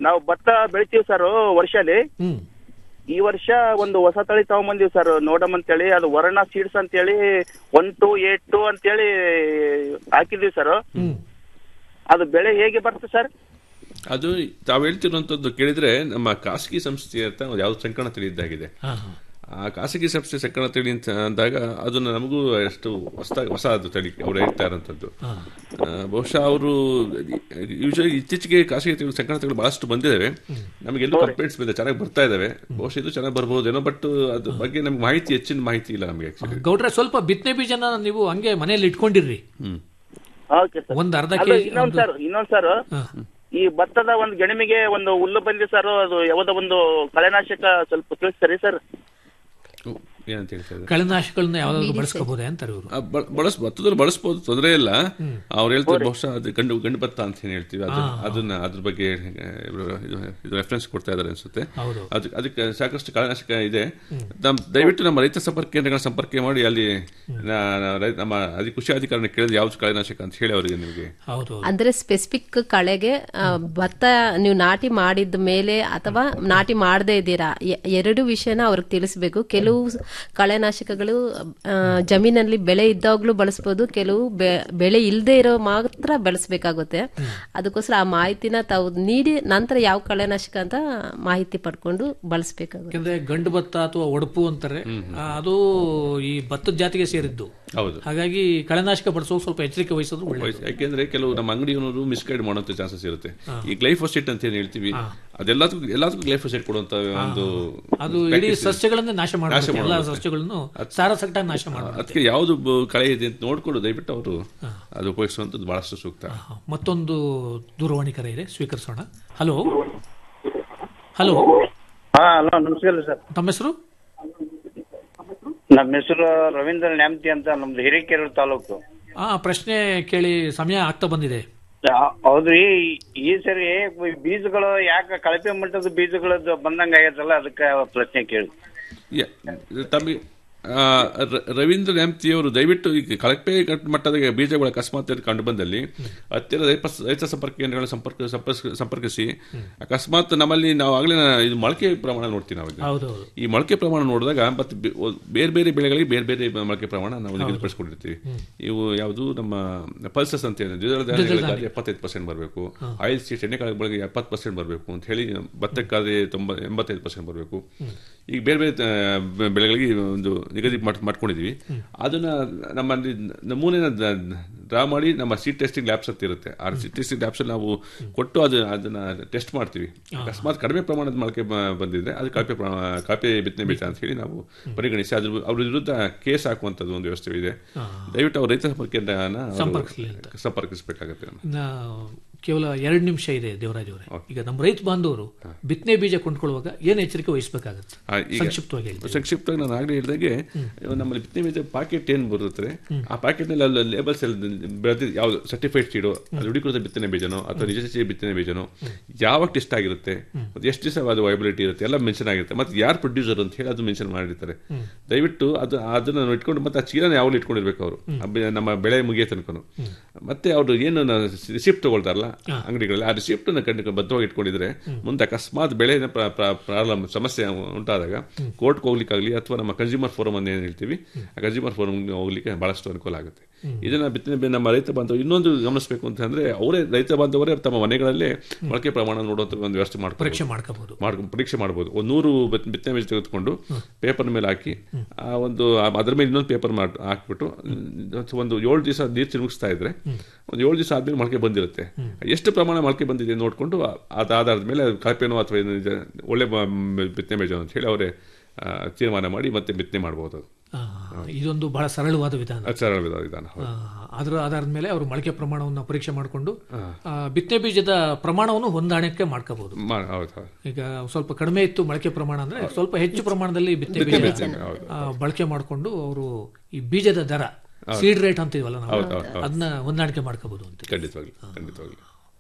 ನಾವು ಭತ್ತ ಬೆಳಿತೀವಿ ಸರ್ ವರ್ಷಲಿ ಹ್ಮ್ ಈ ವರ್ಷ ಒಂದು ಹೊಸ ತಳಿ ತಗೊಂಬಂದಿವಿ ಸರ್ ನೋಡಮ್ ಅಂತೇಳಿ ಅದು ವರ್ಣ ಸೀಡ್ಸ್ ಅಂತೇಳಿ ಒನ್ ಟು ಏಟ್ ಟು ಅಂತೇಳಿ ಹಾಕಿದ್ವಿ ಸರ್ ಹ್ಮ್ ಅದು ಬೆಳೆ ಹೇಗೆ ಬರುತ್ತೆ ಸರ್ ಅದು ತಾವು ಹೇಳ್ತಿರುವಂತದ್ದು ಕೇಳಿದ್ರೆ ನಮ್ಮ ಖಾಸಗಿ ಸಂಸ್ಥೆ ಅಂತ ಒಂದು ಯಾವ್ದು ಸಂಕಣ ತಿಳಿದ್ದಾಗಿದೆ ಹಾ, ಹಾ. ಆ ಖಾಸಗಿ ಸಂಸ್ಥೆ ಸಂಕಣ ತಳಿ ಅಂತ ಅಂದಾಗ ಅದನ್ನ ನಮಗೂ ಅಷ್ಟು ಹೊಸ ಹೊಸ ಅದು ತಳಿ ಅವ್ರು ಹೇಳ್ತಾ ಇರೋಂಥದ್ದು ಹಾ. ಆ, ಬಹುಶಃ ಅವರು ಯೂಶಲಿ ಇತ್ತೀಚೆಗೆ ಖಾಸಗಿ ತಳಿ ಸಂಕಣ ತಳಿಗಳು ಬಹಳಷ್ಟು ಬಂದಿದ್ದಾವೆ ನಮಗೆಲ್ಲೂ ಕಂಪ್ಲೇಂಟ್ಸ್ ಬಂದಿದೆ ಚೆನ್ನಾಗಿ ಬರ್ತಾ ಇದಾವೆ ಬಹುಶಃ ಇದು ಚೆನ್ನಾಗಿ ಬರ್ಬೋದೇನೋ ಬಟ್ ಅದ್ರ ಬಗ್ಗೆ ನಮ್ಗೆ ಮಾಹಿತಿ ಹೆಚ್ಚಿನ ಮಾಹಿತಿ ಇಲ್ಲ ನಮಗೆ ಆಕ್ಚುಲಿ ಗೌಡ್ರೆ ಸ್ವಲ್ಪ ಬಿತ್ತನೆ ಬೀಜನ ನೀವು ಹಂಗೆ ಮನೆಯಲ್ಲಿ ಇಟ್ಕೊಂಡಿರ್ರಿ ಹ್ಮ್ ಓಕೆ ಸರ್ ಒಂದ್ ಅರ್ಧ ಅಲ್ಲ, ಕೆಜಿ ಇನ್ನೊಂದ್ ಸರ್ ಇನ್ನೊಂದ್ ಸರ್ ಈ ಭತ್ತದ ಒಂದು ಗೆಣಮಿಗೆ ಒಂದು ಹುಲ್ಲು ಬಂದಿ ಸರ್ ಅದು ಯಾವುದೋ ಒಂದು ಕಳೆನಾಶಕ ಸ್ವಲ್ಪ ತಿಳಿಸ್ತಾರೆ ಸರ್ ಏನಂತ ಹೇಳ್ತಾ ಇದ್ದಾರೆ ಕಳೆನಾಶಕಗಳನ್ನ ಯಾವ್ದಾದ್ರು ಬಳಸ್ಕೋಬಹುದೇ ಅಂತಾರೆ ಇವರು ಆ, ಬ- ಬಳಸ್ ಭತ್ತದಲ್ಲಿ ಬಳಸ್ಬೋದು ತೊಂದರೆ ಇಲ್ಲ ಅವ್ರು ಹೇಳ್ತಾರೆ ಬಹುಶಃ ಅದು ಗಂಡು ಗಂಡು ಭತ್ತ ಅಂತ ಏನ್ ಹೇಳ್ತೀವಿ ಅದು ಅದನ್ನ ಅದ್ರ ಬಗ್ಗೆ ಆ, ಇವ್ರು ಇದು ಇದು ರೆಫರೆನ್ಸ್ ಕೊಡ್ತಾ ಇದಾರೆ ಅನ್ಸುತ್ತೆ ಹೌದು. ಅದಕ್ಕೆ ಅದಕ್ಕೆ ಸಾಕಷ್ಟು ಕಳೆನಾಶಕ ಇದೆ ನಮ್ ದಯವಿಟ್ಟು ನಮ್ಮ ರೈತ ಸಂಪರ್ಕ ಕೇಂದ್ರಗಳ ಸಂಪರ್ಕ ಮಾಡಿ ಅಲ್ಲಿ ನಾ- ನಾ- ರೈ- ನಮ್ಮ ಅದಿ ಕೃಷಿ ಅಧಿಕಾರಿನ ಕೇಳಿದ್ರೆ ಯಾವ್ದು ಕಳೆನಾಶಕ ಅಂತ ಹೇಳಿ ಅವರಿಗೆ ನಿಮಗೆ ಹೌದು ಅಂದ್ರೆ ಸ್ಪೆಸಿಫಿಕ್ ಕಳೆಗೆ ಆ, ಭತ್ತ ನೀವು ನಾಟಿ ಮಾಡಿದ ಮೇಲೆ ಅಥವಾ ನಾಟಿ ಮಾಡದೇ ಇದ್ದೀರಾ ಎ- ಎರಡು ವಿಷಯನ ಅವ್ರಿಗೆ ತಿಳಿಸ್ಬೇಕು ಕೆಲವು ಕಳೆನಾಶಕಗಳು ಆ, ಜಮೀನಲ್ಲಿ ಬೆಳೆ ಇದ್ದಾಗ್ಲೂ ಬಳಸ್ಬೋದು ಕೆಲವು ಬೆ- ಬೆಳೆ ಇಲ್ಲದೆ ಇರೋ ಮಾತ್ರ ಬಳಸಬೇಕಾಗುತ್ತೆ ಅದಕ್ಕೋಸ್ಕರ ಆ ಮಾಹಿತಿನ ತಾವು ನೀಡಿ ನಂತರ ಯಾವ ಕಳೆನಾಶಕ ಅಂತ ಮಾಹಿತಿ ಪಡ್ಕೊಂಡು ಬಳಸಬೇಕಾಗುತ್ತೆ ಯಾಕಂದ್ರೆ ಗಂಡು ಭತ್ತ ಅಥವಾ ಒಡಪು ಅಂತಾರೆ ಆ, ಅದು ಈ ಭತ್ತದ ಜಾತಿಗೆ ಸೇರಿದ್ದು ಹೌದು ಹಾಗಾಗಿ ಕಳೆನಾಶಕ ಬಳಸೋ ಸ್ವಲ್ಪ ಎಚ್ಚರಿಕೆ ವಹಿಸೋದು ಒಳ್ಳೆಯದು ಯಾಕೆಂದ್ರೆ ಕೆಲವು ನಮ್ಮ ಅಂಗಡಿಯವರು ಮಿಸ್ಗೈಡ್ ಮಾಡುವಂತ ಚಾನ್ಸಸ್ ಇರುತ್ತೆ ಈ ಗ್ಲೈಫೋಸೆಟ್ ಅಂತ ಏನ್ ಹೇಳ್ತೀವಿ ಅದೆಲ್ಲದಕ್ಕೂ ಎಲ್ಲದಕ್ಕೂ ಗ್ಲೈಫೋಸೆಟ್ ಕೊಡುವಂತ ಒಂದು ಅದು ಇಡೀ practice ಇದೆ. ಸಸ್ಯಗಳನ್ನೇ ನಾಶ ನಾಶ ಮಾಡುತ್ತೆ ಎಲ್ಲ ಮಾಡುತ್ತೆ. ಸಸ್ಯಗಳನ್ನು ಸಾರಸಕಟಾಗಿ ನಾಶ ಮಾಡುತ್ತೆ ಅದಕ್ಕೆ ಯಾವುದು ಬ- ಕಳೆ ಇದೆ ಅಂತ ನೋಡ್ಕೊಂಡು ದಯವಿಟ್ಟು ಅವರು ಅದು ಉಪಯೋಗಿಸುವಂತದ್ದು ಬಹಳಷ್ಟು ಸೂಕ್ತ ಮತ್ತೊಂದು ದೂರವಾಣಿ ಕರೆ ಇದೆ ಸ್ವೀಕರಿಸೋಣ ಹಲೋ ಹಲೋ ಹಾ ಹಲೋ ನಮಸ್ಕಾರ ಸರ್ ತಮ್ಮ ಹೆಸರು ನಮ್ಮ ಹೆಸರು ರವೀಂದ್ರ ನ್ಯಾಮತಿ ಅಂತ ನಮ್ದು ಹಿರೇಕೆರೂರು ತಾಲೂಕು ಆ ಪ್ರಶ್ನೆ ಕೇಳಿ ಸಮಯ ಆಗ್ತಾ ಬಂದಿದೆ ಆ, ಹೌದ್ರಿ ಈ ಸರಿ ಬೀಜಗಳು ಯಾಕೆ ಕಳಪೆ ಮಟ್ಟದ ಬೀಜಗಳದ್ದು ಬಂದಂಗ ಆಗೈತಲ್ಲ ಅದಕ್ಕೆ ಪ್ರಶ್ನೆ ಕೇಳಿ ಯ- ತಮಗೆ ಆ, ರ- ರವೀಂದ್ರ ನ್ಯಾಮ್ತಿ ಅವರು ದಯವಿಟ್ಟು ಈಗ ಕಳಪೆ ಕಟ್- ಮಟ್ಟದ ಬೀಜಗಳ ಅಕಸ್ಮಾತ್ ಏನಾದ್ರು ಕಂಡು ಬಂದಲ್ಲಿ ಹತ್ತಿರ ರೈತ ರೈತ ಸಂಪರ್ಕ ಕೇಂದ್ರಗಳ ಸಂಪರ್ಕ ಸಂಪರ್ಕ- ಸಂಪರ್ಕಿಸಿ ಅಕಸ್ಮಾತ್ ನಮ್ಮಲ್ಲಿ ನಾವು ಆಗಲೇ ಇದು ಮೊಳಕೆ ಪ್ರಮಾಣ ನೋಡ್ತೀವಿ ನಾವು ಈಗ. ಹೌದೌದು ಈ ಮೊಳಕೆ ಪ್ರಮಾಣ ನೋಡಿದಾಗ ಮತ್ತೆ ಬೆ- ಒ- ಬೇರೆ ಬೇರೆ ಬೆಳೆಗಳಿಗೆ ಬೇರೆ ಬೇರೆ ಮೊಳಕೆ ಪ್ರಮಾಣ ನಾವು ನಿಗದಿಪಡಿಸ್ಕೊಂಡಿರ್ತೀವಿ ಇವು ಯಾವುದು ನಮ್ಮ ಪಲ್ಸಸ್ ಅಂತ ಹೇಳಿ ದ್ವಿದಳ ಧಾನ್ಯಗಳಿಗಾದ್ರೆ ಎಪ್ಪತ್ತೈದು ಪರ್ಸೆಂಟ್ ಬರಬೇಕು ಆಯಿಲ್ ಸೀಟ್ ಎಣ್ಣೆಕಾಳುಗಳಿಗೆ ಎಪ್ಪತ್ತು ಪರ್ಸೆಂಟ್ ಬರಬೇಕು ಅಂತ ಹೇಳಿ ಭತ್ತಕ್ಕಾದ್ರೆ ತೊಂಬ ಎಂಬತ್ತೈದು ಪರ್ಸೆಂಟ್ ಬರಬೇಕು ಈಗ ಬೇರೆ ಬೇರೆ ಆ, ಬೆ- ಬೆಳೆಗಳಿಗೆ ಒಂದು ನಿಗದಿ ಮಾಡ್- ಮಾಡ್ಕೊಂಡಿದೀವಿ ಅದನ್ನ ನಮ್ಮಲ್ಲಿ ನಮೂನೆನ ಡ್ರಾ ಮಾಡಿ ನಮ್ಮ ಸೀಟ್ ಟೆಸ್ಟಿಂಗ್ ಲ್ಯಾಬ್ಸ್ ಅಂತ ಇರುತ್ತೆ ಆ ಸೀಟ್ ಟೆಸ್ಟಿಂಗ್ ಲ್ಯಾಬ್ಸ್ ನಾವು ಕೊಟ್ಟು ಅದು ಅದನ್ನ ಟೆಸ್ಟ್ ಮಾಡ್ತೀವಿ ಅಕಸ್ಮಾತ್ ಕಡಿಮೆ ಪ್ರಮಾಣದ ಮೊಳಕೆ ಬ- ಬಂದಿದ್ರೆ ಅದು ಕಳಪೆ ಪ್ರಮಾಣ- ಕಳಪೆ ಬಿತ್ತನೆ ಬೀಜ ಅಂತ ಹೇಳಿ ನಾವು ಪರಿಗಣಿಸಿ ಅದ್ರ ಅವ್ರ ವಿರುದ್ಧ ಕೇಸ್ ಹಾಕುವಂತದ್ದು ಒಂದು ವ್ಯವಸ್ಥೆ ಇದೆ ದಯವಿಟ್ಟು ಅವ್ರ ರೈತ ಸಂಪರ್ಕ ಕೇಂದ್ರನ ಅವರು ಸಂಪರ್ಕಿಸ್ಲಿ ಸಂಪರ್ಕಿಸಬೇಕಾಗುತ್ತೆ ಇನ್ನ ಕೇವಲ ಎರಡು ನಿಮಿಷ ಇದೆ ದೇವರಾಜ್ ಅವರೇ ಈಗ ನಮ್ಮ ರೈತ ಬಾಂಧವರು ಬಿತ್ತನೆ ಬೀಜ ಕೊಂಡ್ಕೊಳ್ಳುವಾಗ ಏನ್ ಎಚ್ಚರಿಕೆ ವಹಿಸಬೇಕಾಗುತ್ತೆ ಆ, ಈಗ ಸಂಕ್ಷಿಪ್ತವಾಗಿ ಹೇಳಿ ಸಂಕ್ಷಿಪ್ತವಾಗಿ ನಾನು ಆಗಲೇ ಹೇಳಿದಾಗೆ ನಮ್ಮಲ್ಲಿ ಬಿತ್ತನೆ ಬೀಜ ಪಾಕೆಟ್ ಏನು ಬರುತ್ತೆ ಆ ಪಾಕೆಟ್ ನಲ್ಲಿ ಅಲ್ಲಿ ಲೇಬಲ್ಸ್ ಎಲ್ಲ ಬೆಳೆದ ಯಾವ್ದು ಸರ್ಟಿಫೈಡ್ ಸೀಡು ಅದು ಹುಡುಕೃತ ಬಿತ್ತನೆ ಬೀಜನೋ ಅಥವಾ ನಿಜ ಬಿತ್ತನೆ ಬೀಜನೋ ಯಾವಾಗ ಟೆಸ್ಟ್ ಆಗಿರುತ್ತೆ ಮತ್ತೆ ಎಷ್ಟು ದಿವಸ ಅದು ವೈಬಿಲಿಟಿ ಇರುತ್ತೆ ಎಲ್ಲ ಮೆನ್ಷನ್ ಆಗಿರುತ್ತೆ ಮತ್ತೆ ಯಾರು ಪ್ರೊಡ್ಯೂಸರ್ ಅಂತ ಹೇಳಿ ಅದು ಮೆನ್ಷನ್ ಮಾಡಿರ್ತಾರೆ ದಯವಿಟ್ಟು ಅದು ಅದನ್ನ ಇಟ್ಕೊಂಡು ಮತ್ತೆ ಆ ಚೀಲನ ಯಾವಾಗಲೂ ಇಟ್ಕೊಂಡಿರ್ಬೇಕು ಅವರು ನಮ್ಮ ಬೆಳೆ ಮುಗಿಯೋ ತನಕನು ಮತ್ತೆ ಅವರು ಏನು ರಿಸಿಪ್ಟ್ ತಗೊಳ್ತಾರಲ್ಲ ಅಂಗಡಿಗಳಲ್ಲಿ ಆ ರಿಸಿಪ್ಟ್ ಕಂಡು ಬದ್ಧವಾಗಿ ಇಟ್ಕೊಂಡಿದ್ರೆ ಮುಂದೆ ಅಕಸ್ಮಾತ್ ಬೆಳೆ ಪ್ರಾಬ್ಲಮ್ ಸಮಸ್ಯೆ ಉಂಟಾದಾಗ ಕೋರ್ಟ್ಗೆ ಹೋಗ್ಲಿಕ್ಕಾಗಲಿ ಅಥವಾ ನಮ್ಮ ಕನ್ಸ್ಯೂಮರ್ ಫೋರಮ್ ಅಂತ ಏನು ಹೇಳ್ತೀವಿ ಆ ಕನ್ಸ್ಯೂಮರ್ ಫೋರಮ್ಗೆ ಹೋಗ್ಲಿಕ್ಕೆ ಬಹಳಷ್ಟು ಅನುಕೂಲ ಆಗುತ್ತೆ ಇದನ್ನ ಬಿತ್ತನೆ ಬೆ- ನಮ್ಮ ರೈತ ಬಾಂಧವರು ಇನ್ನೊಂದು ಗಮನಿಸಬೇಕು ಅಂತಂದ್ರೆ ಅವರೇ ರೈತ ಬಾಂಧವರೇ ತಮ್ಮ ಮನೆಗಳಲ್ಲೇ ಮೊಳಕೆ ಪ್ರಮಾಣ ನೋಡುವಂತ ಒಂದು ವ್ಯವಸ್ಥೆ ಮಾಡ್ಕೊಂಡು ಪರೀಕ್ಷೆ ಮಾಡ್ಕೋಬಹುದು ಮಾಡ್ಕೊಂಡು ಪರೀಕ್ಷೆ ಮಾಡ್ಬೋದು ಒಂದು ನೂರು ಬಿತ್- ಬಿತ್ತನೆ ಬೀಜ ತೆಗೆದುಕೊಂಡು ಪೇಪರ್ ಮೇಲೆ ಹಾಕಿ ಆ ಒಂದು ಆ- ಅದ್ರ ಮೇಲೆ ಇನ್ನೊಂದು ಪೇಪರ್ ಮಾಡಿ ಹಾಕ್ಬಿಟ್ಟು ಮ್, ಒಂದು ಏಳು ದಿವಸ ನೀರು ತಿರುಗಿಸ್ತಾ ಇದ್ರೆ ಒಂದು ಏಳು ದಿವಸ ಆದ್ಮೇಲೆ ಮೊಳಕೆ ಬಂದಿರುತ್ತೆ ಎಷ್ಟು ಪ್ರಮಾಣ ಮೊಳಕೆ ಬಂದಿದೆ ನೋಡಿಕೊಂಡು ಅದ ಆಧಾರದ ಮೇಲೆ ಅದು ಕಳಪೆನೋ ಅಥವಾ ಏನು ನಿಜ- ಒಳ್ಳೆ ಬ- ಮ್, ಬಿತ್ತನೆ ಬೀಜ ಅಂತ ಹೇಳಿ ಅವರೇ ಆ, ತೀರ್ಮಾನ ಮಾಡಿ ಮತ್ತೆ ಬಿತ್ತನೆ ಮಾಡಬಹುದು ಅದು ಆ, ಇದೊಂದು ಬಹಳ ಸರಳವಾದ ವಿಧಾನ ಅದು ಸರಳ ವಿಧ- ವಿಧಾನ ಹೌದು. ಆ, ಅದರ ಆಧಾರದ ಮೇಲೆ ಅವರು ಮೊಳಕೆ ಪ್ರಮಾಣವನ್ನು ಪರೀಕ್ಷೆ ಮಾಡಿಕೊಂಡು ಬಿತ್ತನೆ ಬೀಜದ ಪ್ರಮಾಣವನ್ನು ಹೊಂದಾಣಿಕೆ ಮಾಡ್ಕೋಬಹುದು ಮಾ- ಹೌದು ಹೌದು ಈಗ ಸ್ವಲ್ಪ ಕಡಿಮೆ ಇತ್ತು ಮೊಳಕೆ ಪ್ರಮಾಣ ಅಂದ್ರೆ ಸ್ವಲ್ಪ ಹೆಚ್ಚು ಪ್ರಮಾಣದಲ್ಲಿ ಬಿತ್ತನೆ ಬಿತ್ತನೆ ಬೀಜ ಬೀಜ, ಹೌದು. ಆ, ಬಳಕೆ ಮಾಡಿಕೊಂಡು ಅವರು ಈ ಬೀಜದ ದರ ಹೌದು. ಸೀಡ್ ರೇಟ್ ಅಂತೀವಲ್ಲ ನಾವು ಹೌದು, ಹೌದು, ಹೌದು. ಅದನ್ನ ಹೊಂದಾಣಿಕೆ ಮಾಡ್ಕೋಬಹುದು ಅಂತ ಖಂಡಿತವಾಗ್ಲಿ ಖಂಡಿತವಾಗ್ಲಿ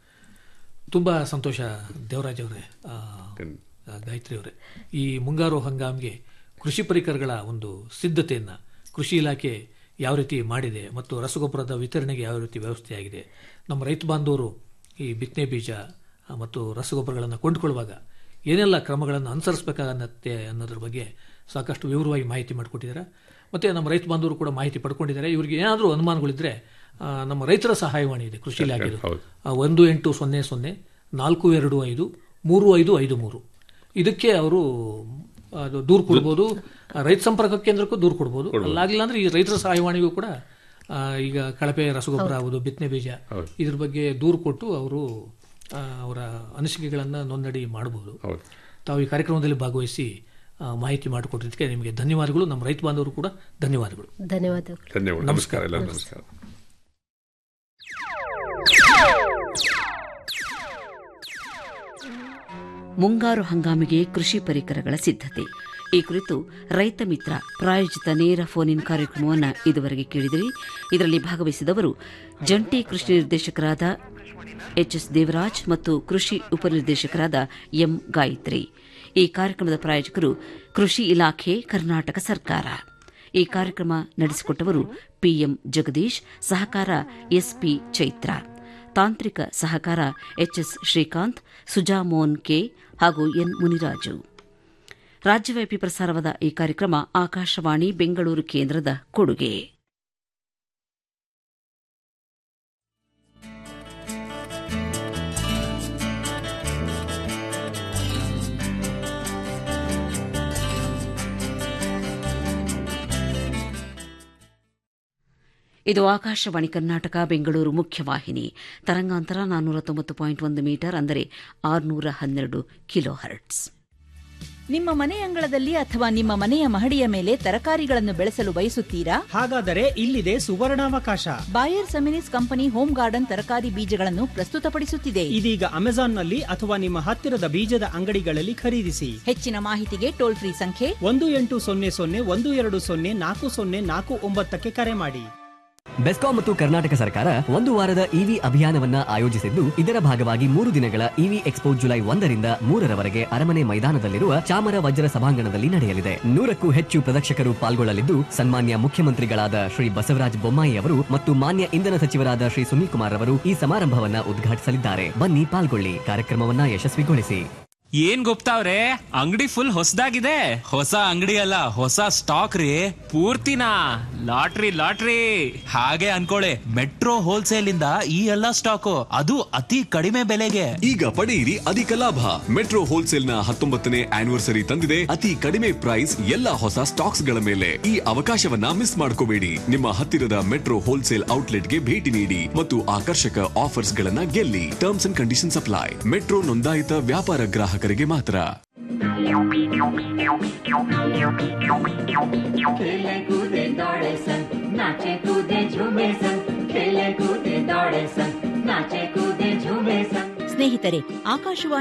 ತುಂಬಾ ಸಂತೋಷ ದೇವರಾಜ್ ಅವರೇ ಆ, ಆ, ಗಾಯತ್ರಿ ಅವರೇ ಈ ಮುಂಗಾರು ಹಂಗಾಮ್ಗೆ ಕೃಷಿ ಪರಿಕರಗಳ ಒಂದು ಸಿದ್ಧತೆಯನ್ನ ಕೃಷಿ ಇಲಾಖೆ ಯಾವ ರೀತಿ ಮಾಡಿದೆ ಮತ್ತು ರಸಗೊಬ್ಬರದ ವಿತರಣೆಗೆ ಯಾವ ರೀತಿ ವ್ಯವಸ್ಥೆ ಆಗಿದೆ ನಮ್ಮ ರೈತ ಬಾಂಧವರು ಈ ಬಿತ್ತನೆ ಬೀಜ ಆ, ಮತ್ತು ರಸಗೊಬ್ಬರಗಳನ್ನು ಕೊಂಡುಕೊಳ್ಳುವಾಗ ಏನೆಲ್ಲ ಕ್ರಮಗಳನ್ನು ಅನುಸರಿಸಬೇಕಾಗತ್ತೆ ಅನ್ನೋದ್ರ ಬಗ್ಗೆ ಸಾಕಷ್ಟು ವಿವರವಾಗಿ ಮಾಹಿತಿ ಮಾಡಿಕೊಟ್ಟಿದ್ದಾರೆ ಮತ್ತು ನಮ್ಮ ರೈತ ಬಾಂಧವರು ಕೂಡ ಮಾಹಿತಿ ಪಡ್ಕೊಂಡಿದ್ದಾರೆ ಇವರಿಗೆ ಏನಾದರೂ ಅನುಮಾನಗಳಿದ್ದರೆ ಆ, ನಮ್ಮ ರೈತರ ಸಹಾಯವಾಣಿ ಇದೆ ಕೃಷಿ ಇಲಾಖೆದು ಆ, ಒಂದು ಎಂಟು ಸೊನ್ನೆ ಸೊನ್ನೆ ನಾಲ್ಕು ಎರಡು ಐದು ಮೂರು ಐದು ಐದು ಮೂರು ಇದಕ್ಕೆ ಅವರು ಅದು ದೂರು ಕೊಡ್ಬೋದು ಆ, ರೈತ ಸಂಪರ್ಕ ಕೇಂದ್ರಕ್ಕೂ ದೂರು ಕೊಡ್ಬೋದು ಅಲ್ಲಾಗಲಿಲ್ಲ ಅಂದ್ರೆ ಈ ರೈತರ ಸಹಾಯವಾಣಿಗೂ ಕೂಡ ಆ, ಈಗ ಕಳಪೆ ರಸಗೊಬ್ಬರ ಆಗೋದು ಬಿತ್ತನೆ ಬೀಜ ಇದ್ರ ಬಗ್ಗೆ ದೂರು ಕೊಟ್ಟು ಅವರು ಆ, ಅವರ ಅನಿಸಿಕೆಗಳನ್ನು ನೋಂದಣಿ ಮಾಡಬಹುದು ತಾವು ಈ ಕಾರ್ಯಕ್ರಮದಲ್ಲಿ ಭಾಗವಹಿಸಿ ಆ, ಮಾಹಿತಿ ಮಾಡಿಕೊಟ್ಟಿದ್ದಕ್ಕೆ ನಿಮಗೆ ಧನ್ಯವಾದಗಳು ನಮ್ಮ ರೈತ ಬಾಂಧವರು ಕೂಡ ಧನ್ಯವಾದಗಳು ಧನ್ಯವಾದಗಳು ಧನ್ಯವಾದ ನಮಸ್ಕಾರ ಎಲ್ಲರೂ ನಮಸ್ಕಾರ ಮುಂಗಾರು ಹಂಗಾಮಿಗೆ ಕೃಷಿ ಪರಿಕರಗಳ ಸಿದ್ಧತೆ ಈ ಕುರಿತು ರೈತ ಮಿತ್ರ ಪ್ರಾಯೋಜಿತ ನೇರ ಫೋನ್ ಇನ್ ಕಾರ್ಯಕ್ರಮವನ್ನು ಇದುವರೆಗೆ ಕೇಳಿದಿರಿ ಇದರಲ್ಲಿ ಭಾಗವಹಿಸಿದವರು ಜಂಟಿ ಕೃಷಿ ನಿರ್ದೇಶಕರಾದ ಎಚ್ಎಸ್ ದೇವರಾಜ್ ಮತ್ತು ಕೃಷಿ ಉಪನಿರ್ದೇಶಕರಾದ ಎಂ ಗಾಯತ್ರಿ ಈ ಕಾರ್ಯಕ್ರಮದ ಪ್ರಾಯೋಜಕರು ಕೃಷಿ ಇಲಾಖೆ ಕರ್ನಾಟಕ ಸರ್ಕಾರ ಈ ಕಾರ್ಯಕ್ರಮ ನಡೆಸಿಕೊಟ್ಟವರು ಪಿಎಂ ಜಗದೀಶ್ ಸಹಕಾರ ಎಸ್ಪಿ ಚೈತ್ರ ತಾಂತ್ರಿಕ ಸಹಕಾರ ಎಚ್ಎಸ್ ಶ್ರೀಕಾಂತ್ ಸುಜಾ ಮೋಹನ್ ಕೆ ಹಾಗೂ ಎನ್ ಮುನಿರಾಜು ರಾಜ್ಯವ್ಯಾಪಿ ಪ್ರಸಾರವಾದ ಈ ಕಾರ್ಯಕ್ರಮ ಆಕಾಶವಾಣಿ ಬೆಂಗಳೂರು ಕೇಂದ್ರದ ಕೊಡುಗೆ ಇದು ಆಕಾಶವಾಣಿ ಕರ್ನಾಟಕ ಬೆಂಗಳೂರು ಮುಖ್ಯವಾಹಿನಿ ತರಂಗಾಂತರ ನಾನ್ನೂರ ತೊಂಬತ್ತು ಪಾಯಿಂಟ್ ಒಂದು ಮೀಟರ್ ಅಂದರೆ ಆರುನೂರ ಹನ್ನೆರಡು ಕಿಲೋ ಹರ್ಟ್ಸ್ ನಿಮ್ಮ ಮನೆ ಅಂಗಳದಲ್ಲಿ ಅಥವಾ ನಿಮ್ಮ ಮನೆಯ ಮಹಡಿಯ ಮೇಲೆ ತರಕಾರಿಗಳನ್ನು ಬೆಳೆಸಲು ಬಯಸುತ್ತೀರಾ ಹಾಗಾದರೆ ಇಲ್ಲಿದೆ ಸುವರ್ಣಾವಕಾಶ Bayer Seminis company home garden ತರಕಾರಿ ಬೀಜಗಳನ್ನು ಪ್ರಸ್ತುತಪಡಿಸುತ್ತಿದೆ ಇದೀಗ ಅಮೆಜಾನ್ನಲ್ಲಿ ಅಥವಾ ನಿಮ್ಮ ಹತ್ತಿರದ ಬೀಜದ ಅಂಗಡಿಗಳಲ್ಲಿ ಖರೀದಿಸಿ ಹೆಚ್ಚಿನ ಮಾಹಿತಿಗೆ ಟೋಲ್ ಫ್ರೀ ಸಂಖ್ಯೆ ಒಂದು ಎಂಟು ಸೊನ್ನೆ ಸೊನ್ನೆ ಒಂದು ಎರಡು ಸೊನ್ನೆ ನಾಲ್ಕು ಸೊನ್ನೆ ನಾಲ್ಕು ಒಂಬತ್ತಕ್ಕೆ ಕರೆ ಮಾಡಿ ಬೆಸ್ಕಾಂ ಮತ್ತು ಕರ್ನಾಟಕ ಸರ್ಕಾರ ಒಂದು ವಾರದ ಇವಿ ಅಭಿಯಾನವನ್ನ ಆಯೋಜಿಸಿದ್ದು ಇದರ ಭಾಗವಾಗಿ ಮೂರು ದಿನಗಳ ಇವಿ ಎಕ್ಸ್ಪೋ ಜುಲೈ ಒಂದರಿಂದ ಮೂರರವರೆಗೆ ಅರಮನೆ ಮೈದಾನದಲ್ಲಿರುವ ಚಾಮರ ವಜ್ರ ಸಭಾಂಗಣದಲ್ಲಿ ನಡೆಯಲಿದೆ ನೂರಕ್ಕೂ ಹೆಚ್ಚು ಪ್ರದರ್ಶಕರು ಪಾಲ್ಗೊಳ್ಳಲಿದ್ದು ಸನ್ಮಾನ್ಯ ಮುಖ್ಯಮಂತ್ರಿಗಳಾದ ಶ್ರೀ ಬಸವರಾಜ ಬೊಮ್ಮಾಯಿ ಅವರು ಮತ್ತು ಮಾನ್ಯ ಇಂಧನ ಸಚಿವರಾದ ಶ್ರೀ ಸುನೀಲ್ ಕುಮಾರ್ ಅವರು ಈ ಸಮಾರಂಭವನ್ನ ಉದ್ಘಾಟಿಸಲಿದ್ದಾರೆ ಬನ್ನಿ ಪಾಲ್ಗೊಳ್ಳಿ ಕಾರ್ಯಕ್ರಮವನ್ನ ಯಶಸ್ವಿಗೊಳಿಸಿ ಏನ್ ಗೊತ್ತಾವ್ರೆ ಅಂಗಡಿ ಫುಲ್ ಹೊಸದಾಗಿದೆ ಹೊಸ ಅಂಗಡಿ ಅಲ್ಲ ಹೊಸ ಸ್ಟಾಕ್ ರೀ ಪೂರ್ತಿನ ಲಾಟ್ರಿ ಲಾಟ್ರಿ ಹಾಗೆ ಅನ್ಕೊಳ್ಳಿ ಮೆಟ್ರೋ ಹೋಲ್ಸೇಲ್ ಇಂದ ಈ ಎಲ್ಲಾ ಸ್ಟಾಕ್ ಅದು ಅತಿ ಕಡಿಮೆ ಬೆಲೆಗೆ ಈಗ ಪಡೆಯಿರಿ ಅಧಿಕ ಲಾಭ ಮೆಟ್ರೋ ಹೋಲ್ಸೇಲ್ ನ ಹತ್ತೊಂಬತ್ತನೇ ಆನಿವರ್ಸರಿ ತಂದಿದೆ ಅತಿ ಕಡಿಮೆ ಪ್ರೈಸ್ ಎಲ್ಲ ಹೊಸ ಸ್ಟಾಕ್ಸ್ ಗಳ ಮೇಲೆ ಈ ಅವಕಾಶವನ್ನ ಮಿಸ್ ಮಾಡ್ಕೋಬೇಡಿ ನಿಮ್ಮ ಹತ್ತಿರದ ಮೆಟ್ರೋ ಹೋಲ್ಸೇಲ್ ಔಟ್ಲೆಟ್ಗೆ ಭೇಟಿ ನೀಡಿ ಮತ್ತು ಆಕರ್ಷಕ ಆಫರ್ಸ್ ಗಳನ್ನ ಗೆಲ್ಲಿ terms and conditions apply metro ನೋಂದಾಯಿತ ವ್ಯಾಪಾರ ಗ್ರಾಹಕರಿಗೆ ಮಾತ್ರ खेले कूदे दौड़े सन नाचे कूदे झूमे सन खेले कूदे दौड़े सन नाचे कूदे झूमे सन ಸ್ನೇಹಿತರೆ ಆಕಾಶವಾಣಿ